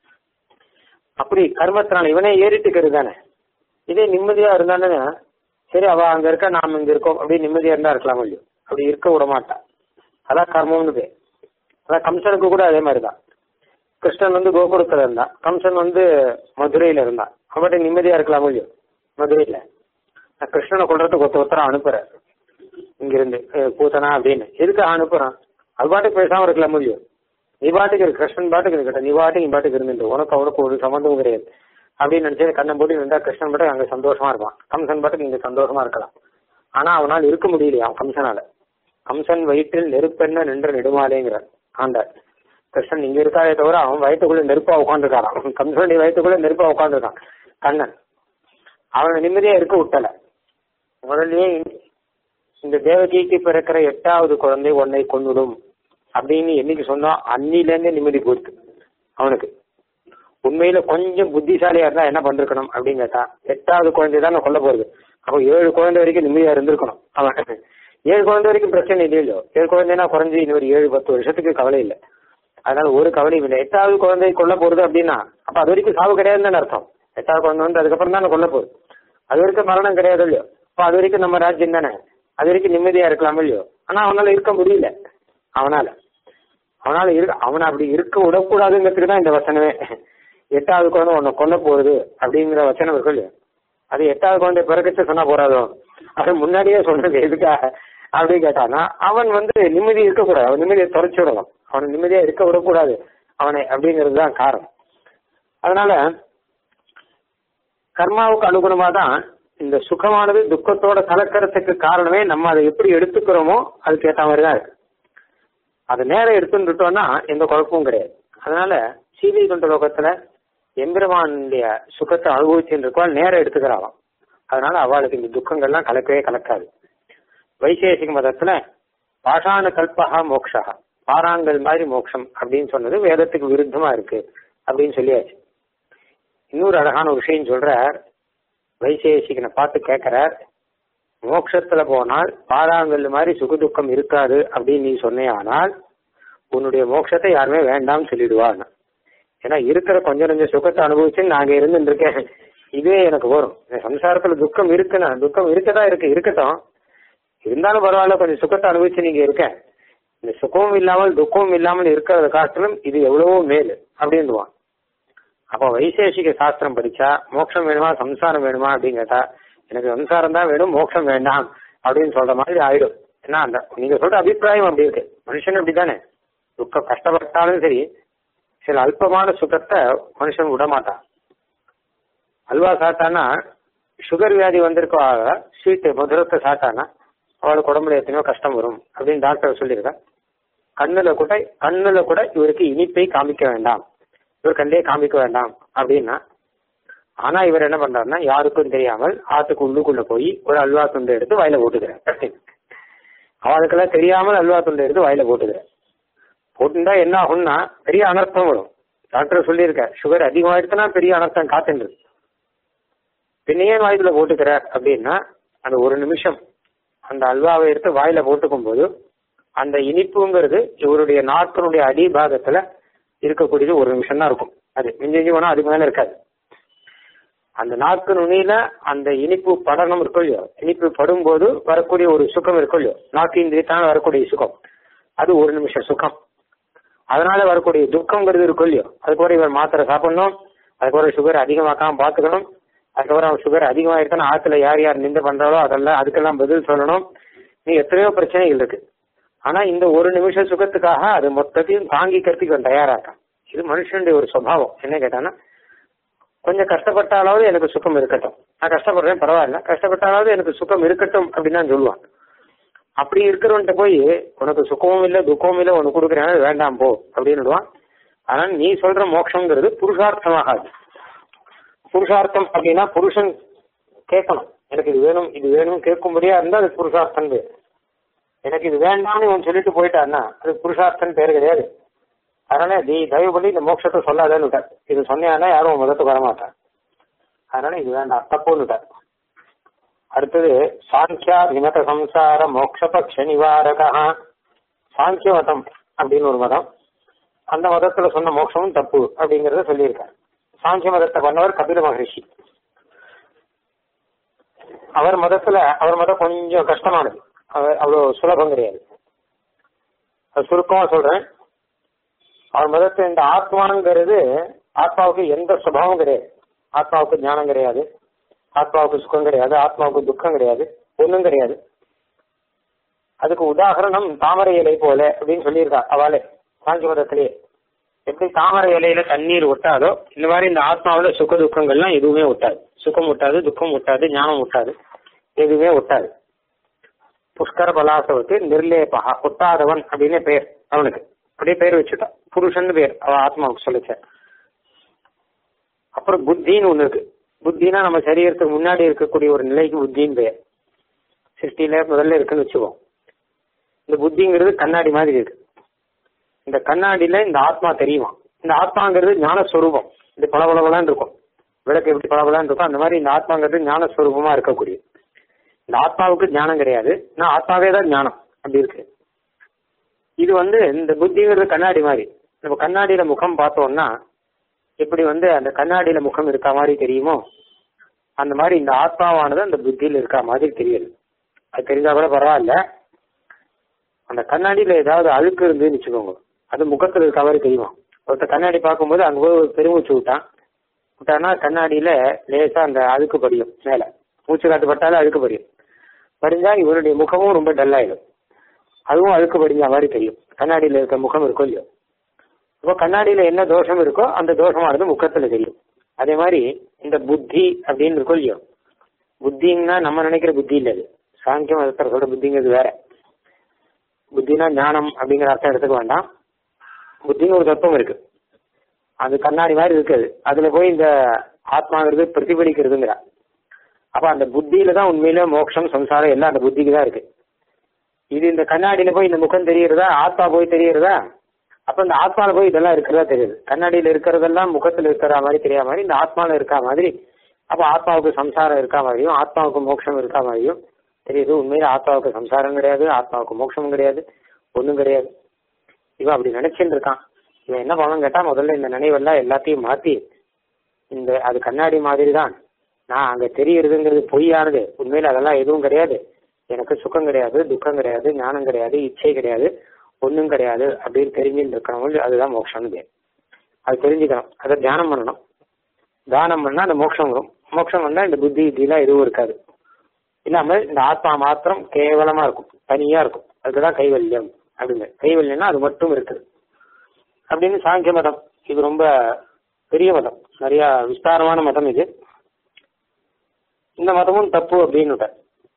அப்படி கர்மத்தினால இவனே ஏறிட்டுக்கிறது தானே இதே நிம்மதியா இருந்தானே சரி அவ அங்க இருக்க நாம இங்க இருக்கோம் அப்படி நிம்மதியா இருந்தா இருக்கலாம் இல்லையோ அப்படி இருக்க விட மாட்டான் அதான் கர்மம்னு பேர் அதான் கம்சனுக்கு கூட அதே மாதிரிதான் கிருஷ்ணன் வந்து கோகுலத்துல இருந்தான் கம்சன் வந்து மதுரையில இருந்தான் அவன்கிட்ட நிம்மதியா இருக்கலாம் இல்லையோ மதுரையில நான் கிருஷ்ணனை கொள்றதுக்கு ஒருத்த ஒருத்தரம் அனுப்புறேன் இங்கிருந்து அஹ், பூத்தனா அப்படின்னு எதுக்கு அனுப்புறான் அது பாட்டுக்கு பேசாம இருக்கலாம் முடியும் நீ பாட்டுக்கு இரு கிருஷ்ணன் பாட்டுக்கு இருக்கட்டும் நீ பாட்டுக்கு நீ பாட்டுக்கு இருந்துட்டு உனக்கு அவனுக்கு ஒரு சம்மந்தமும் கிடையாது அப்படின்னு நினைச்சு கண்ணை போட்டு இருந்தா கிருஷ்ணன் பாட்டுக்கு அங்க சந்தோஷமா இருப்பான் கம்சன் பாட்டுக்கு இங்க சந்தோஷமா இருக்கலாம் ஆனா அவனால் இருக்க முடியலையா கம்சனால கம்சன் வயிற்றில் நெருப்பென்ன நின்ற நெடுமாலேங்கிறார் ஆண்டார் கிருஷ்ணன் இங்க இருக்காதே தவிர அவன் வயிற்றுக்குள்ள நெருப்பா உட்காந்துருக்காரான் கம்சனுடைய வயிற்றுக்குள்ள நெருப்பா உட்காந்துருக்கான் கண்ணன் அவனை நிம்மதியா இருக்க விட்டல முதல்லயே இந்த தேவகிக்கு பிறக்கிற எட்டாவது குழந்தை உன்னை கொன்னுடும் அப்படின்னு என்னைக்கு சொன்னா அன்னில இருந்தே நிம்மதி போயிருக்கு அவனுக்கு உண்மையில கொஞ்சம் புத்திசாலியா இருந்தா என்ன பண்ணிருக்கணும் அப்படின்னு கேட்டா எட்டாவது குழந்தை தான் கொல்ல போறது அப்போ ஏழு குழந்தை வரைக்கும் நிம்மதியா இருந்திருக்கணும் அவன் ஏழு குழந்தை வரைக்கும் பிரச்சனை இல்லையோ ஏழு குழந்தைனா குறைஞ்சி இன்னொரு ஏழு பத்து வருஷத்துக்கு கவலை இல்லை அதனால ஒரு கவலையும் இல்லை எட்டாவது குழந்தை கொல்ல போறது அப்படின்னா அப்ப அது வரைக்கும் சாவு கிடையாதுன்னு அர்த்தம் எட்டாவது குழந்தை வந்து அதுக்கப்புறம் தானே கொல்ல போகுது அது வரைக்கும் மரணம் கிடையாது இல்லையோ அப்ப அது வரைக்கும் நம்ம ராஜ்யம் தானே அது வரைக்கும் நிம்மதியா இருக்கலாம் இல்லையோ ஆனா அவனால இருக்க முடியல அவனால அவனால இருக்க அவனை அப்படி இருக்க விடக்கூடாதுங்கிறதுக்கு தான் இந்த வசனமே எட்டாவது குழந்தை உன்னை கொல்ல போகுது அப்படிங்கிற வசனம் இருக்கு இல்லையா அது எட்டாவது குழந்தை பிறக்கச்சு சொன்னா போறாதோ அது முன்னாடியே சொல்றது எதுக்காக அப்படின்னு கேட்டானா அவன் வந்து நிம்மதி இருக்கக்கூடாது அவன் நிம்மதியை தொலைச்சு விடணும் அவனை நிம்மதியா இருக்க விடக்கூடாது அவனை அப்படிங்கிறது தான் காரணம் அதனால கர்மாவுக்கு அனுகுணமா தான் இந்த சுகமானது துக்கத்தோட கலக்கிறதுக்கு காரணமே நம்ம அதை எப்படி எடுத்துக்கிறோமோ அதுக்கு ஏற்ற மாதிரி தான் இருக்கு அது நேரம் எடுத்துட்டோம்னா எந்த குழப்பமும் கிடையாது அதனால சீதை கொண்ட லோகத்துல எம்பெருமானுடைய சுகத்தை அனுபவிச்சுட்டு இருக்கோம் நேரம் எடுத்துக்கிறாளாம் அதனால அவளுக்கு இந்த துக்கங்கள்லாம் கலக்கவே கலக்காது வைசேஷிக மதத்துல பாஷாண கல்பகா மோக்ஷா பாறாங்கல் மாதிரி மோட்சம் அப்படின்னு சொன்னது வேதத்துக்கு விருத்தமா இருக்கு அப்படின்னு சொல்லியாச்சு இன்னொரு அழகான ஒரு விஷயம் சொல்றார் வைசேஷிகனை பார்த்து கேட்கிறார் மோட்சத்துல போனால் பாறாங்கல் மாதிரி சுகதுக்கம் இருக்காது அப்படின்னு நீ சொன்னேயானால் உன்னுடைய மோட்சத்தை யாருமே வேண்டாம்னு சொல்லிடுவான்னு ஏன்னா இருக்கிற கொஞ்சம் கொஞ்சம் சுகத்தை அனுபவிச்சு நாங்க இருந்துருக்கேன் இதுவே எனக்கு வரும் இந்த சம்சாரத்துல துக்கம் இருக்குன்னா துக்கம் இருக்கதா இருக்கு இருக்கட்டும் இருந்தாலும் பரவாயில்ல கொஞ்சம் சுகத்தை அனுபவிச்சு நீங்க இருக்க இந்த சுகமும் இல்லாமல் துக்கமும் இல்லாமல் இருக்கிறத காட்டிலும் இது எவ்வளவோ மேலு அப்படின்னுவான் அப்போ வைசேஷிக சாஸ்திரம் படிச்சா மோட்சம் வேணுமா சம்சாரம் வேணுமா அப்படின்னு கேட்டா எனக்கு சம்சாரம் தான் வேணும் மோட்சம் வேண்டாம் அப்படின்னு சொல்ற மாதிரி ஆயிடும் ஏன்னா அந்த நீங்க சொல்ற அபிப்பிராயம் அப்படி இருக்கு மனுஷன் அப்படித்தானே துக்கம் கஷ்டப்பட்டாலும் சரி சில அல்பமான சுகத்தை மனுஷன் விட மாட்டான் அல்வா சாப்பிட்டானா சுகர் வியாதி வந்திருக்க ஸ்வீட் மதுரத்தை சாப்பிட்டானா அவளுக்கு உடம்புல எத்தனையோ கஷ்டம் வரும் அப்படின்னு டாக்டர் சொல்லியிருக்கா கண்ணுல கூட கண்ணுல கூட இவருக்கு இனிப்பை காமிக்க வேண்டாம் இவர் கண்டே காமிக்க வேண்டாம் அப்படின்னா ஆனா இவர் என்ன பண்றாருன்னா யாருக்கும் தெரியாமல் ஆத்துக்கு உள்ளுக்குள்ள போய் ஒரு அல்வா துண்டு எடுத்து வாயில போட்டுக்கிறார் அவளுக்கெல்லாம் தெரியாமல் அல்வா துண்டு எடுத்து வாயில போட்டுக்கிறார் போட்டுட்டா என்ன ஆகும்னா பெரிய அனர்த்தம் வரும் டாக்டர் சொல்லியிருக்க சுகர் அதிகமாயிடுச்சுன்னா பெரிய அனர்த்தம் காத்துன்றது பின்னையே வாயில போட்டுக்கிறார் அப்படின்னா அந்த ஒரு நிமிஷம் அந்த அல்வாவை எடுத்து வாயில போட்டுக்கும் போது அந்த இனிப்புங்கிறது இவருடைய நாட்களுடைய அடிபாகத்துல இருக்கக்கூடியது ஒரு நிமிஷம் தான் இருக்கும் அது மிஞ்சி போனா அதுக்கு மேல இருக்காது அந்த நாக்கு நுனியில அந்த இனிப்பு படனம் இருக்கும் இல்லையோ இனிப்பு படும்போது வரக்கூடிய ஒரு சுகம் இருக்கும் இல்லையோ நாக்கு இந்திரியத்தான வரக்கூடிய சுகம் அது ஒரு நிமிஷம் சுகம் அதனால வரக்கூடிய துக்கம்ங்கிறது இருக்கும் இல்லையோ அதுக்கப்புறம் இவர் மாத்திரை சாப்பிடணும் அதுக்கப்புறம் சுகர் அதிகமாக்காம பாத்துக்கணும் அதுக்கப்புறம் அவன் சுகர் அதிகமாயிருக்கான ஆத்துல யார் யார் நின்று பண்றாலோ அதெல்லாம் அதுக்கெல்லாம் பதில் சொல்லணும் நீ எத்தனையோ பிரச்சனைகள் இருக்கு ஆனா இந்த ஒரு நிமிஷ சுகத்துக்காக அது மொத்தத்தையும் தாங்கிக்கிறதுக்கு இவன் தயாராக்கான் இது மனுஷனுடைய ஒரு சுபாவம் என்ன கேட்டானா கொஞ்சம் கஷ்டப்பட்டாலாவது எனக்கு சுகம் இருக்கட்டும் நான் கஷ்டப்படுறேன் பரவாயில்ல கஷ்டப்பட்டாலாவது எனக்கு சுகம் இருக்கட்டும் அப்படின்னு தான் சொல்லுவான் அப்படி இருக்கிறவன்ட்ட போய் உனக்கு சுகமும் இல்லை துக்கமும் இல்லை உனக்கு கொடுக்குறேன் வேண்டாம் போ அப்படின்னு ஆனால் நீ சொல்ற மோட்சங்கிறது புருஷார்த்தமாகாது புருஷார்த்தம் அப்படின்னா புருஷன் கேட்கணும் எனக்கு இது வேணும் இது வேணும் கேட்கும்படியா இருந்தா அது புருஷார்த்தம் பேர் எனக்கு இது வேண்டாம்னு இவன் சொல்லிட்டு போயிட்டான்னா அது புருஷார்த்தம் பேர் கிடையாது அதனால நீ தயவு பண்ணி இந்த மோட்சத்தை சொல்லாதேன்னு விட்டார் இது சொன்னேன்னா யாரும் மதத்துக்கு வர மாட்டார் அதனால இது வேண்டாம் தப்புன்னு விட்டார் அடுத்தது சாங்கியா விமத சம்சார மோட்சபக்ஷ நிவாரகா சாங்கிய மதம் அப்படின்னு ஒரு மதம் அந்த மதத்துல சொன்ன மோட்சமும் தப்பு அப்படிங்கறத சொல்லியிருக்காரு சாங்கிய மதத்தை பண்ணவர் கபில மகரிஷி அவர் மதத்துல அவர் மதம் கொஞ்சம் கஷ்டமானது அவர் அவ்வளவு சுலபம் கிடையாது அது சுருக்கமா சொல்றேன் அவர் மதத்தை இந்த ஆத்மாங்கிறது ஆத்மாவுக்கு எந்த சுபாவம் கிடையாது ஆத்மாவுக்கு ஞானம் கிடையாது ஆத்மாவுக்கு சுகம் கிடையாது ஆத்மாவுக்கு துக்கம் கிடையாது ஒண்ணும் கிடையாது அதுக்கு உதாரணம் தாமரை இலை போல அப்படின்னு சொல்லியிருக்கா அவளே சாந்தி மதத்திலேயே எப்படி தாமரை இலையில தண்ணீர் ஒட்டாதோ இந்த மாதிரி இந்த ஆத்மாவில சுக துக்கங்கள்லாம் எதுவுமே ஒட்டாது சுகம் ஒட்டாது துக்கம் ஒட்டாது ஞானம் ஒட்டாது எதுவுமே ஒட்டாது புஷ்கர பலாசவத்து நிர்லேபகா ஒட்டாதவன் அப்படின்னு பேர் அவனுக்கு அப்படியே பேர் வச்சுட்டான் புருஷன் பேர் அவன் ஆத்மாவுக்கு சொல்லிச்ச அப்புறம் புத்தின்னு ஒண்ணு இருக்கு புத்தினா நம்ம சரீரத்துக்கு முன்னாடி இருக்கக்கூடிய ஒரு நிலைக்கு புத்தின்னு பேர் சிருஷ்டியில முதல்ல இருக்குன்னு வச்சுக்கோம் இந்த புத்திங்கிறது கண்ணாடி மாதிரி இருக்கு இந்த கண்ணாடியில இந்த ஆத்மா தெரியுமா இந்த ஆத்மாங்கிறது ஞானஸ்வரூபம் இது பளபளபலான்னு இருக்கும் விளக்கு எப்படி பளபலான்னு இருக்கும் அந்த மாதிரி இந்த ஆத்மாங்கிறது ஞானஸ்வரூபமா இருக்கக்கூடிய இந்த ஆத்மாவுக்கு ஞானம் கிடையாது நான் ஆத்மாவே தான் ஞானம் அப்படி இருக்கு இது வந்து இந்த புத்திங்கிறது கண்ணாடி மாதிரி நம்ம கண்ணாடியில முகம் பார்த்தோம்னா எப்படி வந்து அந்த கண்ணாடியில முகம் இருக்க மாதிரி தெரியுமோ அந்த மாதிரி இந்த ஆத்மாவானது அந்த புத்தியில இருக்க மாதிரி தெரியுது அது தெரிஞ்சா கூட பரவாயில்ல அந்த கண்ணாடியில ஏதாவது அழுக்கு இருந்துன்னு வச்சுக்கோங்க அது முகத்துல இருக்க மாதிரி தெரியுமா ஒருத்தர் கண்ணாடி பார்க்கும்போது அங்க போய் ஒரு பெருமூச்சு விட்டான் விட்டானா கண்ணாடியில லேசா அந்த அழுக்கு படியும் மேல மூச்சு காத்து பட்டாலும் அழுக்கு படியும் படிஞ்சா இவருடைய முகமும் ரொம்ப டல்லாயிடும் அதுவும் அழுக்கு படிஞ்ச மாதிரி தெரியும் கண்ணாடியில இருக்க முகம் இருக்கும் இல்லையோ இப்போ கண்ணாடியில என்ன தோஷம் இருக்கோ அந்த தோஷமானது முகத்துல தெரியும் அதே மாதிரி இந்த புத்தி அப்படின்னு இருக்கும் இல்லையோ புத்தின்னா நம்ம நினைக்கிற புத்தி இல்லை அது சாங்கிய மதத்தில் சொல்ற புத்திங்கிறது வேற புத்தினா ஞானம் அப்படிங்கிற அர்த்தம் எடுத்துக்க வேண்டாம் புத்தின்னு ஒரு தத்துவம் இருக்கு அது கண்ணாடி மாதிரி இருக்குது அதுல போய் இந்த ஆத்மாங்கிறது பிரதிபலிக்கிறதுங்கிற அப்ப அந்த புத்தியில தான் உண்மையில மோட்சம் சம்சாரம் எல்லாம் அந்த புத்திக்கு தான் இருக்கு இது இந்த கண்ணாடியில போய் இந்த முகம் தெரியறதா ஆத்மா போய் தெரியறதா அப்ப இந்த ஆத்மால போய் இதெல்லாம் இருக்கிறதா தெரியுது கண்ணாடியில இருக்கிறதெல்லாம் முகத்துல இருக்கிற மாதிரி தெரியாத மாதிரி இந்த ஆத்மால இருக்கா மாதிரி அப்ப ஆத்மாவுக்கு சம்சாரம் இருக்கா மாதிரியும் ஆத்மாவுக்கு மோட்சம் இருக்கா மாதிரியும் தெரியுது உண்மையில ஆத்மாவுக்கு சம்சாரம் கிடையாது ஆத்மாவுக்கு மோட்சமும் கிடையாது ஒண்ணும் கிடையாது இவன் அப்படி நினைச்சுட்டு இருக்கான் இவன் என்ன பண்ணணும் கேட்டா முதல்ல இந்த நினைவெல்லாம் எல்லாத்தையும் மாத்தி இந்த அது கண்ணாடி மாதிரி தான் நான் அங்க தெரியறதுங்கிறது பொய்யானது உண்மையில அதெல்லாம் எதுவும் கிடையாது எனக்கு சுகம் கிடையாது துக்கம் கிடையாது ஞானம் கிடையாது இச்சை கிடையாது ஒண்ணும் கிடையாது அப்படின்னு தெரிஞ்சுட்டு இருக்கிறவங்க அதுதான் மோட்சம்னு பேர் அது தெரிஞ்சுக்கணும் அதை தியானம் பண்ணணும் தானம் பண்ணா அந்த மோட்சம் வரும் மோட்சம் வந்தா இந்த புத்தி இதெல்லாம் எதுவும் இருக்காது இல்லாம இந்த ஆத்மா மாத்திரம் கேவலமா இருக்கும் தனியா இருக்கும் அதுதான் கைவல்யம் அப்படின்னு கைவல்யம்னா அது மட்டும் இருக்குது அப்படின்னு சாங்கிய மதம் இது ரொம்ப பெரிய மதம் நிறைய விஸ்தாரமான மதம் இது இந்த மதமும் தப்பு அப்படின்னு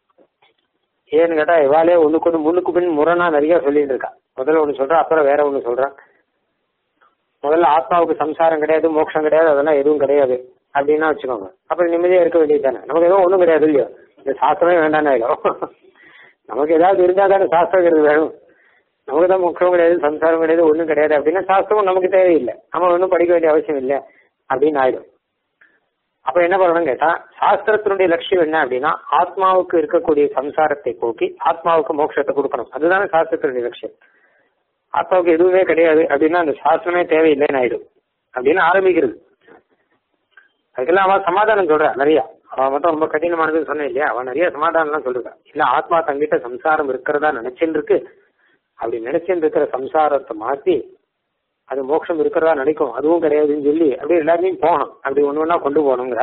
ஏன்னு கேட்டா இவாலே ஒண்ணுக்கு ஒண்ணு முன்னுக்கு பின் முரணா நிறைய சொல்லிட்டு இருக்கா முதல்ல ஒண்ணு சொல்றா அப்புறம் வேற ஒண்ணு சொல்றான் முதல்ல ஆத்மாவுக்கு சம்சாரம் கிடையாது மோட்சம் கிடையாது அதெல்லாம் எதுவும் கிடையாது அப்படின்னா வச்சுக்கோங்க அப்புறம் நிம்மதியா இருக்க வேண்டியது தானே நமக்கு எதுவும் ஒண்ணும் கிடையாது இல்லையோ இந்த சாஸ்திரமே வேண்டாம் ஆயிடும் நமக்கு ஏதாவது இருந்தா தானே சாஸ்திரம் வேணும் நமக்கு தான் முக்கியம் கிடையாது சம்சாரம் கிடையாது ஒன்றும் கிடையாது அப்படின்னா சாஸ்திரமும் நமக்கு தேவையில்லை நம்ம ஒன்றும் படிக்க வேண்டிய அவசியம் இல்லை அப்படின்னு ஆயிடும் அப்ப என்ன பண்ணணும் கேட்டா சாஸ்திரத்தினுடைய லட்சியம் என்ன அப்படின்னா ஆத்மாவுக்கு இருக்கக்கூடிய சம்சாரத்தை போக்கி ஆத்மாவுக்கு மோட்சத்தை கொடுக்கணும் அதுதானே சாஸ்திரத்தினுடைய லட்சியம் ஆத்மாவுக்கு எதுவுமே கிடையாது அப்படின்னா அந்த சாஸ்திரமே தேவையில்லைன்னு ஆயிடும் அப்படின்னு ஆரம்பிக்கிறது அதுக்கெல்லாம் அவன் சமாதானம் சொல்றா நிறைய அவன் மட்டும் ரொம்ப கடினமானதுன்னு சொன்னேன் இல்லையா அவன் நிறைய சமாதானம்லாம் சொல்லிருக்கான் இல்ல ஆத்மா தங்கிட்ட சம்சாரம் இருக்கிறதா நினைச்சுட்டு இருக்கு அப்படி நினைச்சுட்டு இருக்கிற சம்சாரத்தை மாத்தி அது மோட்சம் இருக்கிறதா நினைக்கும் அதுவும் கிடையாதுன்னு சொல்லி அப்படியே எல்லாருமே போகணும் அப்படி ஒண்ணு ஒண்ணா கொண்டு போகணுங்கிற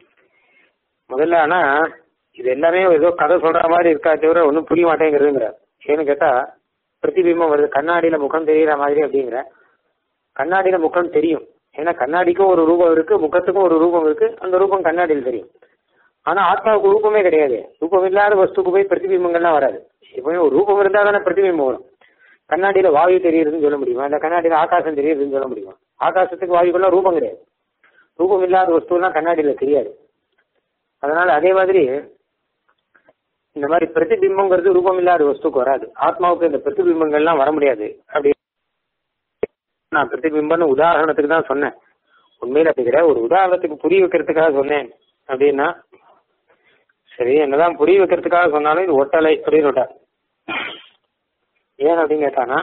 முதல்ல ஆனா இது எல்லாமே ஏதோ கதை சொல்ற மாதிரி இருக்கா தவிர ஒன்றும் புரிய மாட்டேங்கிறதுங்கிற ஏன்னு கேட்டா பிரதிபிம்பம் வருது கண்ணாடியில முகம் தெரியற மாதிரி அப்படிங்கிற கண்ணாடியில முகம் தெரியும் ஏன்னா கண்ணாடிக்கும் ஒரு ரூபம் இருக்கு முகத்துக்கும் ஒரு ரூபம் இருக்கு அந்த ரூபம் கண்ணாடியில் தெரியும் ஆனா ஆத்மாவுக்கு ரூபமே கிடையாது ரூபம் இல்லாத வஸ்துக்கு போய் பிரதிபிம்பங்கள்லாம் வராது எப்பவுமே ஒரு ரூபம் இருந்தா தானே பிரதிபிம்பம் வரும் கண்ணாடியில வாயு தெரியுதுன்னு சொல்ல முடியுமா இந்த கண்ணாடியில ஆகாசம் தெரியுதுன்னு சொல்ல முடியுமா ஆகாசத்துக்கு வாயுக்கெல்லாம் ரூபம் கிடையாது ரூபம் இல்லாத வஸ்துலாம் கண்ணாடியில தெரியாது அதனால அதே மாதிரி இந்த மாதிரி பிரதிபிம்பங்கிறது ரூபம் இல்லாத வஸ்துக்கு வராது ஆத்மாவுக்கு இந்த பிரதிபிம்பங்கள்லாம் வர முடியாது அப்படி நான் பிரதிபிம்பம்னு உதாரணத்துக்கு தான் சொன்னேன் உண்மையில அப்படி கிடையாது ஒரு உதாரணத்துக்கு புரிய வைக்கிறதுக்காக சொன்னேன் அப்படின்னா சரி என்னதான் புரிய வைக்கிறதுக்காக சொன்னாலும் இது ஒட்டலை அப்படின்னு விட்டார் ஏன் அப்படின்னு கேட்டானா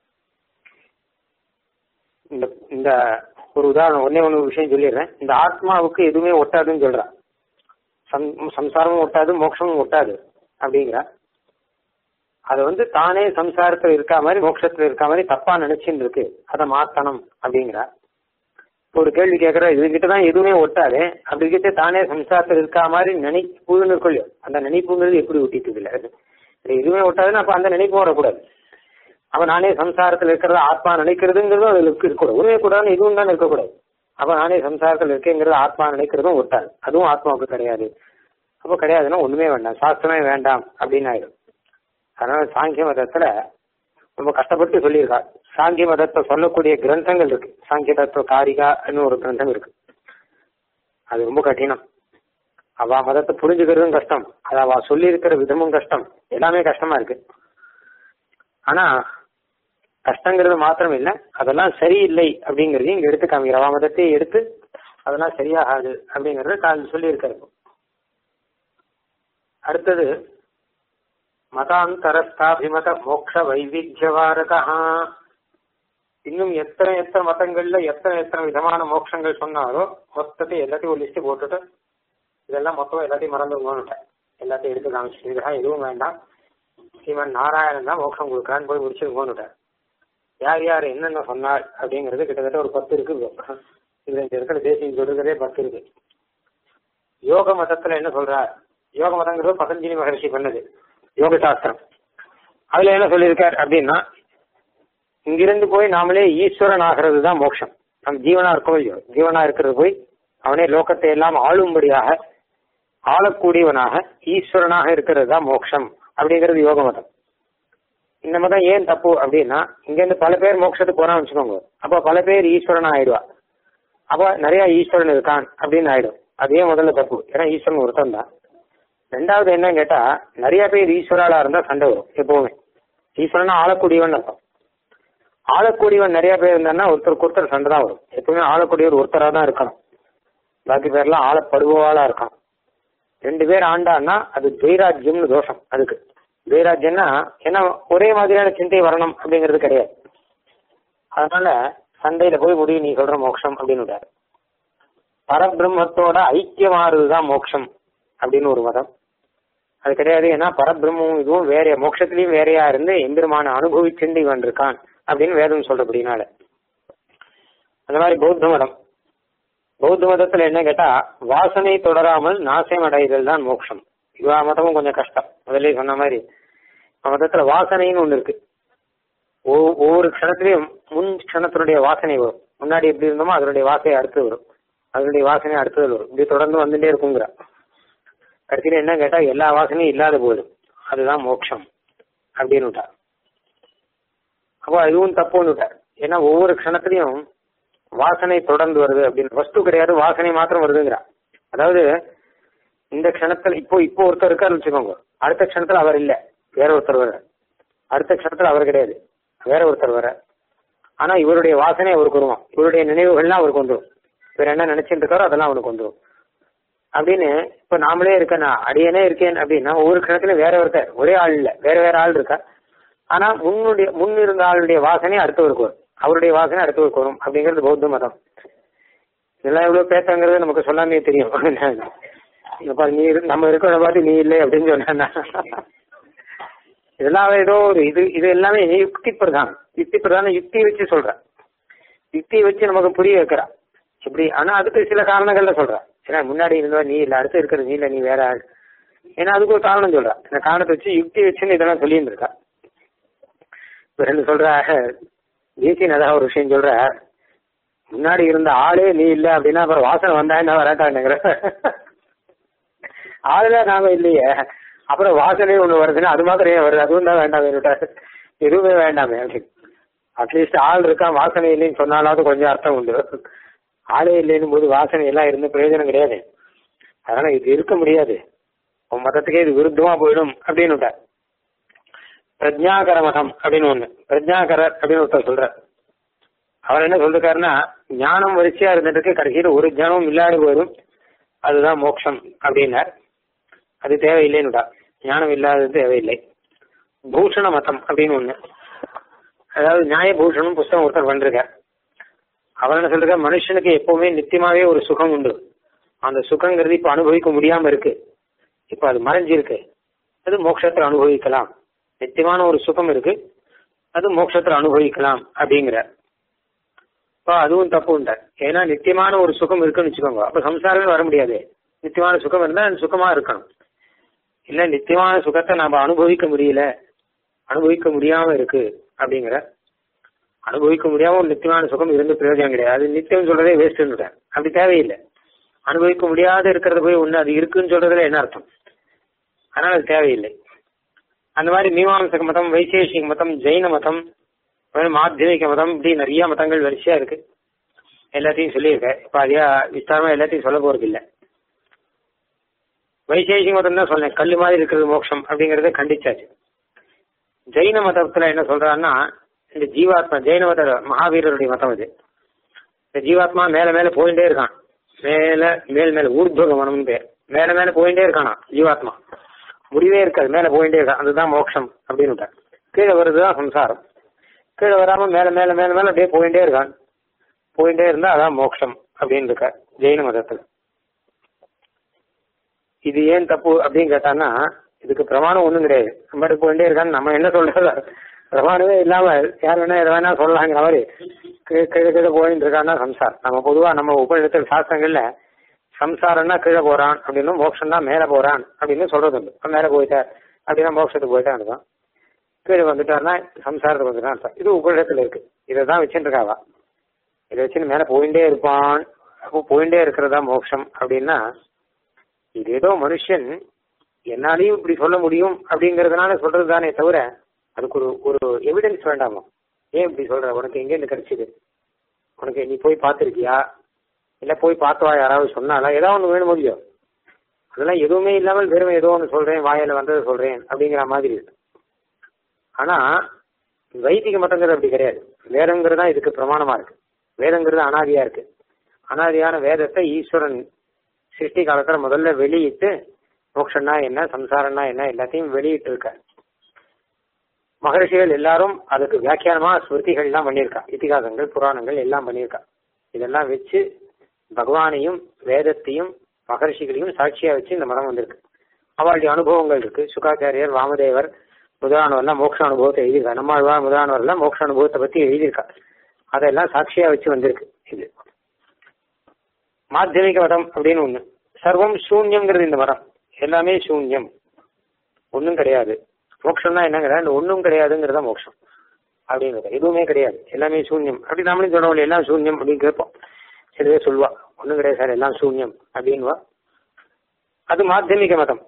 இந்த இந்த ஒரு உதாரணம் ஒன்னே ஒன்று விஷயம் சொல்லிடுறேன் இந்த ஆத்மாவுக்கு எதுவுமே ஒட்டாதுன்னு சொல்றான் சம் சம்சாரமும் ஒட்டாது மோட்சமும் ஒட்டாது அப்படிங்கிறா அது வந்து தானே சம்சாரத்துல இருக்கா மாதிரி மோட்சத்துல இருக்கா மாதிரி தப்பா நினைச்சுன்னு இருக்கு அதை மாத்தணும் அப்படிங்கிறா இப்போ ஒரு கேள்வி கேட்கற இதுகிட்ட தான் எதுவுமே ஒட்டாது அப்படி கிட்ட தானே சம்சாரத்தில் இருக்கா மாதிரி நினைப்புன்னு இருக்கும் அந்த நினைப்புங்கிறது எப்படி ஒட்டிட்டு இல்ல எதுவுமே ஒட்டாதுன்னு அப்ப அந்த நினைப்பும் வரக்கூடாது அப்ப நானே சம்சாரத்தில் இருக்கிறத ஆத்மா நினைக்கிறதுங்கிறதும் அதுல இருக்கக்கூடாது உண்மையை கூடாதுன்னு இதுவும் தான் இருக்கக்கூடாது அப்ப நானே சம்சாரத்தில் இருக்கேங்கிறது ஆத்மா நினைக்கிறதும் ஒட்டாது அதுவும் ஆத்மாவுக்கு கிடையாது அப்போ கிடையாதுன்னா ஒண்ணுமே வேண்டாம் சாஸ்திரமே வேண்டாம் அப்படின்னு ஆயிடும் அதனால சாங்கிய மதத்துல ரொம்ப கஷ்டப்பட்டு சொல்லியிருக்கா சாங்கிய மதத்தை சொல்லக்கூடிய கிரந்தங்கள் இருக்கு சாங்கிய தத்துவ காரிகான்னு ஒரு கிரந்தம் இருக்கு அது ரொம்ப கடினம் அவ மதத்தை புரிஞ்சுக்கிறதும் கஷ்டம் அது அவ சொல்லி இருக்கிற விதமும் கஷ்டம் எல்லாமே கஷ்டமா இருக்கு ஆனா கஷ்டங்கிறது மாத்திரம் இல்ல அதெல்லாம் சரியில்லை அப்படிங்கறதையும் இங்க எடுத்து காமிக்கிற அவ மதத்தையே எடுத்து அதெல்லாம் சரியாகாது அப்படிங்கறத கால் சொல்லியிருக்காரு அடுத்தது மதாந்தரஸ்தாபிமத மோக்ஷ வைவித்தியவாரகா இன்னும் எத்தனை எத்தனை மதங்கள்ல எத்தனை எத்தனை விதமான மோட்சங்கள் சொன்னாரோ மொத்தத்தை எல்லாத்தையும் ஒரு லிஸ்ட் போட்டுட்டு இதெல்லாம் மொத்தம் எல்லாத்தையும் மறந்துருங்கோன்னுட்டேன் எல்லாத்தையும் எடுத்து காமிச்சிட்டு இதெல்லாம் எதுவும் வேண்டாம் சிவன் நாராயணன் தான் மோட்சம் கொடுக்குறான்னு போய் முடிச்சிருங்கோன்னுட்டார் யார் யார் என்னென்ன சொன்னார் அப்படிங்கிறது கிட்டத்தட்ட ஒரு பத்து இருக்கு இதுல இந்த இருக்கிற தேசியம் சொல்றதே பத்து இருக்கு யோக மதத்துல என்ன சொல்றார் யோக மதங்கிறது பதஞ்சலி மகர்ஷி பண்ணது யோக சாஸ்திரம் அதுல என்ன சொல்லியிருக்கார் அப்படின்னா இங்கிருந்து போய் நாமளே ஈஸ்வரன் ஆகிறது தான் மோட்சம் நம் ஜீவனா இருக்கோம் இல்லையோ ஜீவனா இருக்கிறது போய் அவனே லோகத்தை எல்லாம் ஆளும்படியாக ஆளக்கூடியவனாக ஈஸ்வரனாக இருக்கிறது தான் மோட்சம் அப்படிங்கிறது யோக மதம் இந்த மதம் ஏன் தப்பு அப்படின்னா இங்க இருந்து பல பேர் மோட்சத்துக்கு போறான்னு வச்சுக்கோங்க அப்ப பல பேர் ஈஸ்வரனா ஆயிடுவா அப்ப நிறைய ஈஸ்வரன் இருக்கான் அப்படின்னு ஆயிடும் அதே முதல்ல தப்பு ஏன்னா ஈஸ்வரன் ஒருத்தன் தான் ரெண்டாவது என்னன்னு கேட்டா நிறைய பேர் ஈஸ்வராலா இருந்தா சண்டை வரும் எப்பவுமே ஈஸ்வரனா ஆளக்கூடியவன் அர்த்தம் ஆளக்கூடியவன் நிறைய பேர் இருந்தான்னா ஒருத்தருக்கு ஒருத்தர் சண்டை தான் வரும் எப்பவுமே ஆளக்கூடியவர் ஒருத்தரா தான் இருக்கணும் பாக்கி பேர்லாம் ஆளப்படுபவாளா இருக்கான் ரெண்டு பேர் ஆண்டான்னா அது துவைராஜ்யம்னு தோஷம் அதுக்கு துவைராஜ்யம்னா ஏன்னா ஒரே மாதிரியான சிந்தை வரணும் அப்படிங்கிறது கிடையாது அதனால சண்டையில போய் முடியும் நீ சொல்ற மோட்சம் அப்படின்னு விடாரு பரபிரம்மத்தோட ஐக்கியமாறுதுதான் மோட்சம் அப்படின்னு ஒரு மதம் அது கிடையாது ஏன்னா பரபிரம்மம் இதுவும் வேற மோட்சத்திலயும் வேறையா இருந்து எம்பெருமான அனுபவிச்சுண்டு இவன் இருக்கான் அப்படின்னு வேதம் சொல்றபடினால அந்த மாதிரி பௌத்த மதம் பௌத்த மதத்துல என்ன கேட்டா வாசனை தொடராமல் நாசம் அடைதல் தான் மோட்சம் இவா மதமும் கொஞ்சம் கஷ்டம் முதல்ல சொன்ன மாதிரி மதத்துல வாசனைன்னு ஒண்ணு இருக்கு ஒவ்வொரு க்ஷணத்திலையும் முன் க்ஷணத்தினுடைய வாசனை வரும் முன்னாடி எப்படி இருந்தோமோ அதனுடைய வாசனை அடுத்து வரும் அதனுடைய வாசனை அடுத்தது வரும் இப்படி தொடர்ந்து வந்துட்டே இருக்குங்கிற கடைசியில என்ன கேட்டா எல்லா வாசனையும் இல்லாத போயிடும் அதுதான் மோட்சம் அப்படின்னு விட்டார் அப்போ அதுவும் தப்புன்னு விட்டார் ஏன்னா ஒவ்வொரு க்ஷணத்திலையும் வாசனை தொடர்ந்து வருது அப்படின்னு வஸ்து கிடையாது வாசனை மாத்திரம் வருதுங்கிறா அதாவது இந்த க்ஷணத்துல இப்போ இப்போ ஒருத்தர் இருக்காருன்னு வச்சுக்கோங்க அடுத்த க்ஷணத்துல அவர் இல்ல வேற ஒருத்தர் வர அடுத்த க்ஷணத்துல அவர் கிடையாது வேற ஒருத்தர் வர ஆனா இவருடைய வாசனை அவருக்கு வருவான் இவருடைய நினைவுகள்லாம் அவருக்கு வந்துடும் இவர் என்ன நினைச்சிட்டு இருக்காரோ அதெல்லாம் அவனுக்கு வந்துடும் அப்படின்னு இப்ப நாமளே இருக்க நான் அடியனே இருக்கேன் அப்படின்னா ஒவ்வொரு க்ஷணத்திலும் வேற ஒருத்தர் ஒரே ஆள் இல்ல வேற வேற ஆள் இருக்கா ஆனா முன்னுடைய முன் இருந்த ஆளுடைய வாசனை அடுத்தவருக்கு வரும் அவருடைய வாசனை அடுத்தவருக்கு வரும் அப்படிங்கிறது பௌத்த மதம் இதெல்லாம் எவ்வளவு பேசுங்கிறது நமக்கு சொல்லாமே தெரியும் இப்ப நீ நம்ம இருக்கிற பார்த்து நீ இல்லை அப்படின்னு சொன்னா இதெல்லாம் ஏதோ ஒரு இது இது எல்லாமே யுக்தி பிரதானம் யுக்தி பிரதானம் யுக்தி வச்சு சொல்ற யுக்தியை வச்சு நமக்கு புரிய வைக்கிறா இப்படி ஆனா அதுக்கு சில காரணங்கள்ல சொல்ற ஏன்னா முன்னாடி இருந்தவா நீ இல்ல அடுத்து இருக்கிற நீ இல்ல நீ வேற ஆள் ஏன்னா அதுக்கு ஒரு காரணம் சொல்ற இந்த காரணத்தை வச்சு யுக்தி வச்சுன்னு இதெல்லாம் சொல்லிட்டு இருக்கா இப்ப ரெண்டு சொல்ற தேசிய அதான் ஒரு விஷயம் சொல்ற முன்னாடி இருந்த ஆளே நீ இல்ல அப்படின்னா அப்புறம் வாசனை வந்தா என்ன வராட்டாங்கிற ஆளுல நாம இல்லையே அப்புறம் வாசனை ஒண்ணு வருதுன்னா அது மாத்திரம் ஏன் வருது அதுவும் தான் வேண்டாம் வேறுட்டாரு எதுவுமே வேண்டாமே அப்படின்னு அட்லீஸ்ட் ஆள் இருக்கா வாசனை இல்லைன்னு சொன்னாலாவது கொஞ்சம் அர்த்தம் உண்டு ஆளே இல்லைன்னு போது வாசனை எல்லாம் இருந்து பிரயோஜனம் கிடையாது அதனால இது இருக்க முடியாது உன் மதத்துக்கே இது விருத்தமா போயிடும் அப்படின்னு விட்டார் பிரஜாகர மதம் அப்படின்னு ஒண்ணு பிரஜாகரர் அப்படின்னு ஒருத்தர் சொல்ற அவர் என்ன சொல்லிருக்காருன்னா ஞானம் வரிசையா இருந்துட்டு கடைசியில ஒரு ஞானமும் இல்லாத போதும் அதுதான் மோட்சம் அப்படின்னார் அது தேவையில்லைன்னுடா ஞானம் இல்லாதது தேவையில்லை பூஷண மதம் அப்படின்னு ஒண்ணு அதாவது நியாய பூஷணம் புஸ்தகம் ஒருத்தர் பண்ணிருக்கார் அவர் என்ன சொல்றாரு மனுஷனுக்கு எப்பவுமே நித்தியமாவே ஒரு சுகம் உண்டு அந்த சுகங்கிறது இப்ப அனுபவிக்க முடியாம இருக்கு இப்ப அது மறைஞ்சிருக்கு அது மோட்சத்துல அனுபவிக்கலாம் நித்தியமான ஒரு சுகம் இருக்கு அது மோட்சத்துல அனுபவிக்கலாம் அப்படிங்கிற இப்போ அதுவும் தப்பு உண்ட ஏன்னா நித்தியமான ஒரு சுகம் இருக்குன்னு வச்சுக்கோங்க அப்ப சம்சாரமே வர முடியாது நித்தியமான சுகம் இருந்தா அது சுகமா இருக்கணும் இல்ல நித்தியமான சுகத்தை நாம அனுபவிக்க முடியல அனுபவிக்க முடியாம இருக்கு அப்படிங்கிற அனுபவிக்க முடியாம ஒரு நித்தியமான சுகம் இருந்து பிரயோஜனம் கிடையாது அது நித்தியம் சொல்றதே வேஸ்ட்னு அப்படி தேவையில்லை அனுபவிக்க முடியாத இருக்கிறத போய் ஒண்ணு அது இருக்குன்னு சொல்றதுல என்ன அர்த்தம் அதனால அது தேவையில்லை அந்த மாதிரி மீமாம்சக மதம் வைசேஷிக மதம் ஜெயின மதம் மாத்தியமிக மதம் இப்படி நிறைய மதங்கள் வரிசையா இருக்கு எல்லாத்தையும் சொல்லியிருக்கேன் இப்ப அதிகா விஸ்தாரமா எல்லாத்தையும் சொல்ல போறது இல்லை வைசேஷிக மதம் தான் சொன்னேன் கல்லு மாதிரி இருக்கிறது மோட்சம் அப்படிங்கறத கண்டிச்சாச்சு ஜெயின மதத்துல என்ன சொல்றான்னா இந்த ஜீவாத்மா ஜெயின மத மகாவீரருடைய மதம் இது இந்த ஜீவாத்மா மேல மேல போயிட்டே இருக்கான் மேல மேல் மேல ஊர்துவகமனம் பேர் மேல மேல போயிட்டே இருக்கானா ஜீவாத்மா முடிவே இருக்காது மேல போயிட்டே இருக்கான் அதுதான் மோட்சம் அப்படின்னு கீழே வருதுதான் சம்சாரம் கீழே வராம மேல மேல மேல மேல அப்படியே போயிட்டே இருக்கான் போயிட்டே இருந்தா அதான் மோட்சம் அப்படின்னு இருக்க ஜெயின மதத்துல இது ஏன் தப்பு அப்படின்னு கேட்டான்னா இதுக்கு பிரமாணம் ஒண்ணும் கிடையாது நம்ம போயிட்டே இருக்கான்னு நம்ம என்ன சொல்றது பிரமாணமே இல்லாம யார் வேணா எதை வேணா சொல்லலாங்கிற மாதிரி கீழே கீழே கீழே போயிட்டு இருக்கான்னா சம்சாரம் நம்ம பொதுவா நம்ம உபநிடத்தில் சாஸ்திரங்கள்ல சம்சாரம்னா கீழே போறான் அப்படின்னு மோட்சம் தான் மேல போறான் அப்படின்னு சொல்றது உண்டு மேல போயிட்டார் அப்படின்னா மோட்சத்துக்கு போயிட்டான் இருக்கும் கீழே வந்துட்டாருன்னா சம்சாரத்துக்கு வந்துட்டான் அர்த்தம் இது உபநிடத்துல இருக்கு இதை தான் வச்சுட்டு இருக்காவா இதை வச்சுன்னு மேல போயிட்டே இருப்பான் அப்போ போயிட்டே இருக்கிறதா மோட்சம் அப்படின்னா இது ஏதோ மனுஷன் என்னாலையும் இப்படி சொல்ல முடியும் அப்படிங்கறதுனால சொல்றது தானே தவிர அதுக்கு ஒரு ஒரு எவிடன்ஸ் வேண்டாமா ஏன் இப்படி சொல்ற உனக்கு எங்கேருந்து கிடைச்சது உனக்கு நீ போய் பார்த்துருக்கியா இல்ல போய் பார்த்தவா யாராவது சொன்னாலா ஏதாவது ஒன்று வேணும் இல்லையோ அதெல்லாம் எதுவுமே இல்லாமல் வெறும் ஏதோ ஒன்று சொல்றேன் வாயில வந்ததை சொல்றேன் அப்படிங்கிற மாதிரி இருக்கு ஆனா வைதிக மதங்கிறது அப்படி கிடையாது வேதங்கிறது தான் இதுக்கு பிரமாணமா இருக்கு வேதங்கிறது அனாதியா இருக்கு அனாதியான வேதத்தை ஈஸ்வரன் சிருஷ்டி காலத்துல முதல்ல வெளியிட்டு மோட்சம்னா என்ன சம்சாரம்னா என்ன எல்லாத்தையும் வெளியிட்டு இருக்க மகரிஷிகள் எல்லாரும் அதுக்கு வியாக்கியானமா ஸ்மிருதிகள் எல்லாம் பண்ணியிருக்கா இதிகாசங்கள் புராணங்கள் எல்லாம் பண்ணியிருக்கா இதெல்லாம் வச்சு பகவானையும் வேதத்தையும் மகர்ஷிகளையும் சாட்சியா வச்சு இந்த மதம் வந்திருக்கு அவளுடைய அனுபவங்கள் இருக்கு சுகாச்சாரியர் வாமதேவர் முதலானவர்லாம் மோட்ச அனுபவத்தை எழுதியிருக்கா நம்மாழ்வார் முதலானவர்லாம் மோட்ச அனுபவத்தை பத்தி எழுதியிருக்கா அதெல்லாம் சாட்சியா வச்சு வந்திருக்கு இது மாத்தியமிக மதம் அப்படின்னு ஒண்ணு சர்வம் சூன்யம்ங்கிறது இந்த மதம் எல்லாமே சூன்யம் ஒன்றும் கிடையாது மோட்சம்னா என்னங்கிற ஒன்றும் கிடையாதுங்கிறதா மோட்சம் அப்படிங்கிறது எதுவுமே கிடையாது எல்லாமே சூன்யம் அப்படி நாமளும் சொல்றோம் எல்லாம் சூன்யம் அப்படின்னு கேட்போம் சில பேர் சொல்லுவா ஒன்றும் கிடையாது சார் எல்லாம் சூன்யம் அப்படின்வா அது மாத்தியமிக மதம்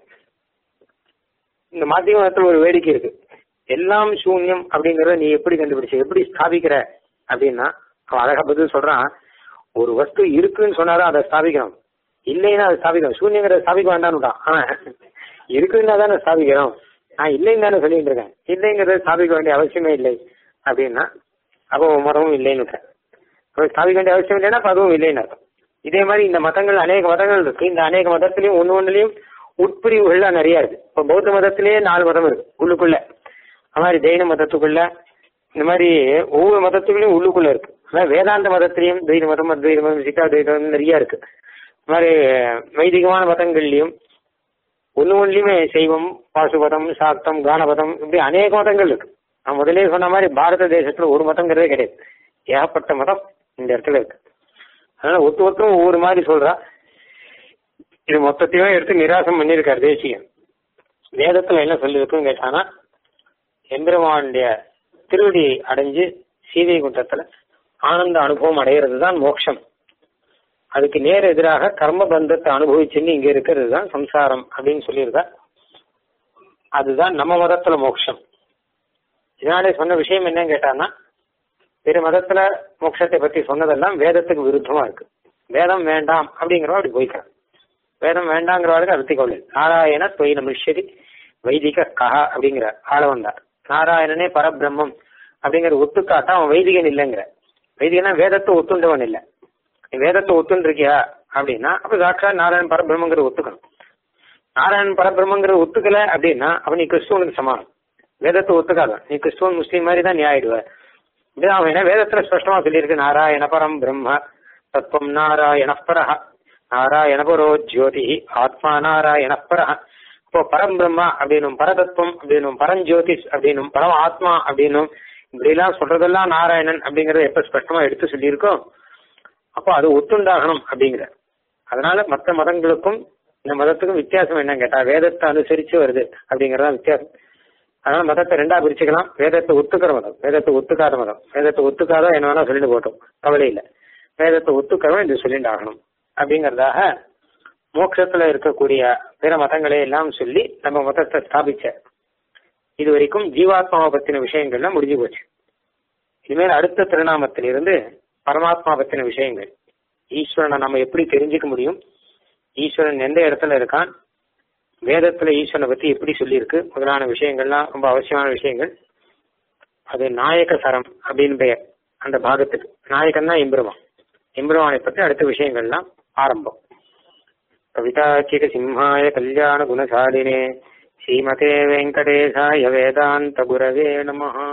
இந்த மாத்தியமிக மதத்தில் ஒரு வேடிக்கை இருக்கு எல்லாம் சூன்யம் அப்படிங்கறத நீ எப்படி கண்டுபிடிச்ச எப்படி ஸ்தாபிக்கிற அப்படின்னா அவன் அழகா பதில் சொல்றான் ஒரு வஸ்து இருக்குன்னு சொன்னாதான் அதை ஸ்தாபிக்கணும் இல்லைன்னா அதை ஸ்தாபிக்கணும் சூன்யங்கிறத ஸ்தாபிக்க வேண்டாம்னுட்டான் ஆனா இருக்குன்னா தானே ஸ்தாபிக்கணும் நான் இல்லைன்னு தானே சொல்லிட்டு இருக்கேன் இல்லைங்கிறத ஸ்தாபிக்க வேண்டிய அவசியமே இல்லை அப்படின்னா அப்போ மதமும் இல்லைன்னு ஸ்தாபிக்க வேண்டிய அவசியம் இல்லைன்னா அப்ப அதுவும் இல்லைன்னு அர்த்தம் இதே மாதிரி இந்த மதங்கள் அநேக மதங்கள் இருக்கு இந்த அநேக மதத்திலையும் ஒன்னு ஒன்னுலயும் உட்பிரிவுகள்லாம் நிறைய இருக்கு இப்போ பௌத்த மதத்திலேயே நாலு மதம் இருக்கு உள்ளுக்குள்ள அது மாதிரி ஜெயின மதத்துக்குள்ள இந்த மாதிரி ஒவ்வொரு மதத்துக்குள்ளயும் உள்ளுக்குள்ள இருக்கு அதாவது வேதாந்த மதத்திலையும் துவைத மதம் அத்வைத மதம் சித்தா துவைதம் நிறைய இருக்கு இந்த மாதிரி வைதிகமான மதங்கள்லயும் ஒன்னு ஒன்றுலயுமே சைவம் பாசுபதம் சாக்தம் கானபதம் இப்படி அநேக மதங்கள் இருக்கு நான் முதலே சொன்ன மாதிரி பாரத தேசத்துல ஒரு மதங்கிறதே கிடையாது ஏகப்பட்ட மதம் இந்த இடத்துல இருக்கு அதனால ஒத்து ஒருத்தரும் ஒவ்வொரு மாதிரி சொல்றா இது மொத்தத்தையும் எடுத்து நிராசம் பண்ணியிருக்காரு தேசியம் வேதத்துல என்ன சொல்லிருக்குன்னு கேட்டானா எம்பெருமானுடைய திருவடி அடைஞ்சு சீதை குண்டத்துல ஆனந்த அனுபவம் அடைகிறது தான் மோட்சம் அதுக்கு நேர் எதிராக கர்ம பந்தத்தை அனுபவிச்சுன்னு இங்க இருக்கிறது தான் சம்சாரம் அப்படின்னு சொல்லியிருக்கா அதுதான் நம்ம மதத்துல மோட்சம் இதனாலே சொன்ன விஷயம் என்னன்னு கேட்டான்னா பிற மதத்துல மோட்சத்தை பத்தி சொன்னதெல்லாம் வேதத்துக்கு விருத்தமா இருக்கு வேதம் வேண்டாம் அப்படிங்கிறவா அப்படி போய்க்கிறான் வேதம் வேண்டாங்கிறவாளுக்கு அர்த்தி கொள்ளு நாராயண தொயின மிஷரி வைதிக கஹா அப்படிங்கிற ஆள வந்தார் நாராயணனே பரபிரம்மம் அப்படிங்கிற ஒத்துக்காட்டா அவன் வைதிகன் இல்லைங்கிற வைதிகனா வேதத்தை ஒத்துண்டவன் இல்லை நீ வேதத்தை ஒத்துண்டிருக்கியா அப்படின்னா அப்ப சாட்சா நாராயண் பரபிரம்மங்கிற ஒத்துக்கணும் நாராயண் பரபிரம்மங்கிற ஒத்துக்கல அப்படின்னா அப்ப நீ கிறிஸ்துவனுக்கு சமானம் வேதத்தை ஒத்துக்காத நீ கிறிஸ்துவன் முஸ்லீம் மாதிரி தான் நீ ஆயிடுவ இது அவன் என்ன வேதத்துல ஸ்பஷ்டமா சொல்லியிருக்கு நாராயண பரம் பிரம்ம தத்துவம் நாராயண பரஹ நாராயண பரோ ஜோதி ஆத்மா நாராயண பரஹ இப்போ பரம் பிரம்மா அப்படின்னும் பரதத்துவம் அப்படின்னும் பரஞ்சோதிஷ் அப்படின்னும் பரம் ஆத்மா அப்படின்னும் இப்படி எல்லாம் சொல்றதெல்லாம் நாராயணன் அப்படிங்கறத எப்ப ஸ்பஷ்டமா எடுத்து சொல்லியிருக்கோம் அப்போ அது ஒத்துண்டாகணும் அப்படிங்கிற அதனால மற்ற மதங்களுக்கும் இந்த மதத்துக்கும் வித்தியாசம் என்னன்னு கேட்டா வேதத்தை அனுசரிச்சு வருது அப்படிங்கறதா வித்தியாசம் அதனால மதத்தை ரெண்டா பிரிச்சுக்கலாம் வேதத்தை ஒத்துக்கிற மதம் வேதத்தை ஒத்துக்காத மதம் வேதத்தை ஒத்துக்காத என்ன வேணா சொல்லிட்டு போட்டோம் கவலை இல்ல வேதத்தை ஒத்துக்கிறவன் இது சொல்லிட்டு ஆகணும் அப்படிங்கறதாக மோட்சத்துல இருக்கக்கூடிய பிற மதங்களை எல்லாம் சொல்லி நம்ம மதத்தை ஸ்தாபிச்ச இது வரைக்கும் ஜீவாத்மாவை பத்தின விஷயங்கள்லாம் முடிஞ்சு போச்சு இனிமேல் அடுத்த திருநாமத்திலிருந்து பரமாத்மா பத்தின விஷயங்கள் ஈஸ்வரனை நம்ம எப்படி தெரிஞ்சுக்க முடியும் ஈஸ்வரன் எந்த இடத்துல இருக்கான் வேதத்துல ஈஸ்வரனை பத்தி எப்படி சொல்லியிருக்கு முதலான விஷயங்கள்லாம் ரொம்ப அவசியமான விஷயங்கள் அது நாயக சரம் அப்படின்னு பெயர் அந்த பாகத்துக்கு நாயகன் தான் எம்பெருமான் எம்பெருமானை பத்தி அடுத்த விஷயங்கள்லாம் ஆரம்பம் கவிதாச்சிக சிம்ஹாய கல்யாண குணசாலினே ஸ்ரீமதே வெங்கடேசாய வேதாந்த குரவே நமஹா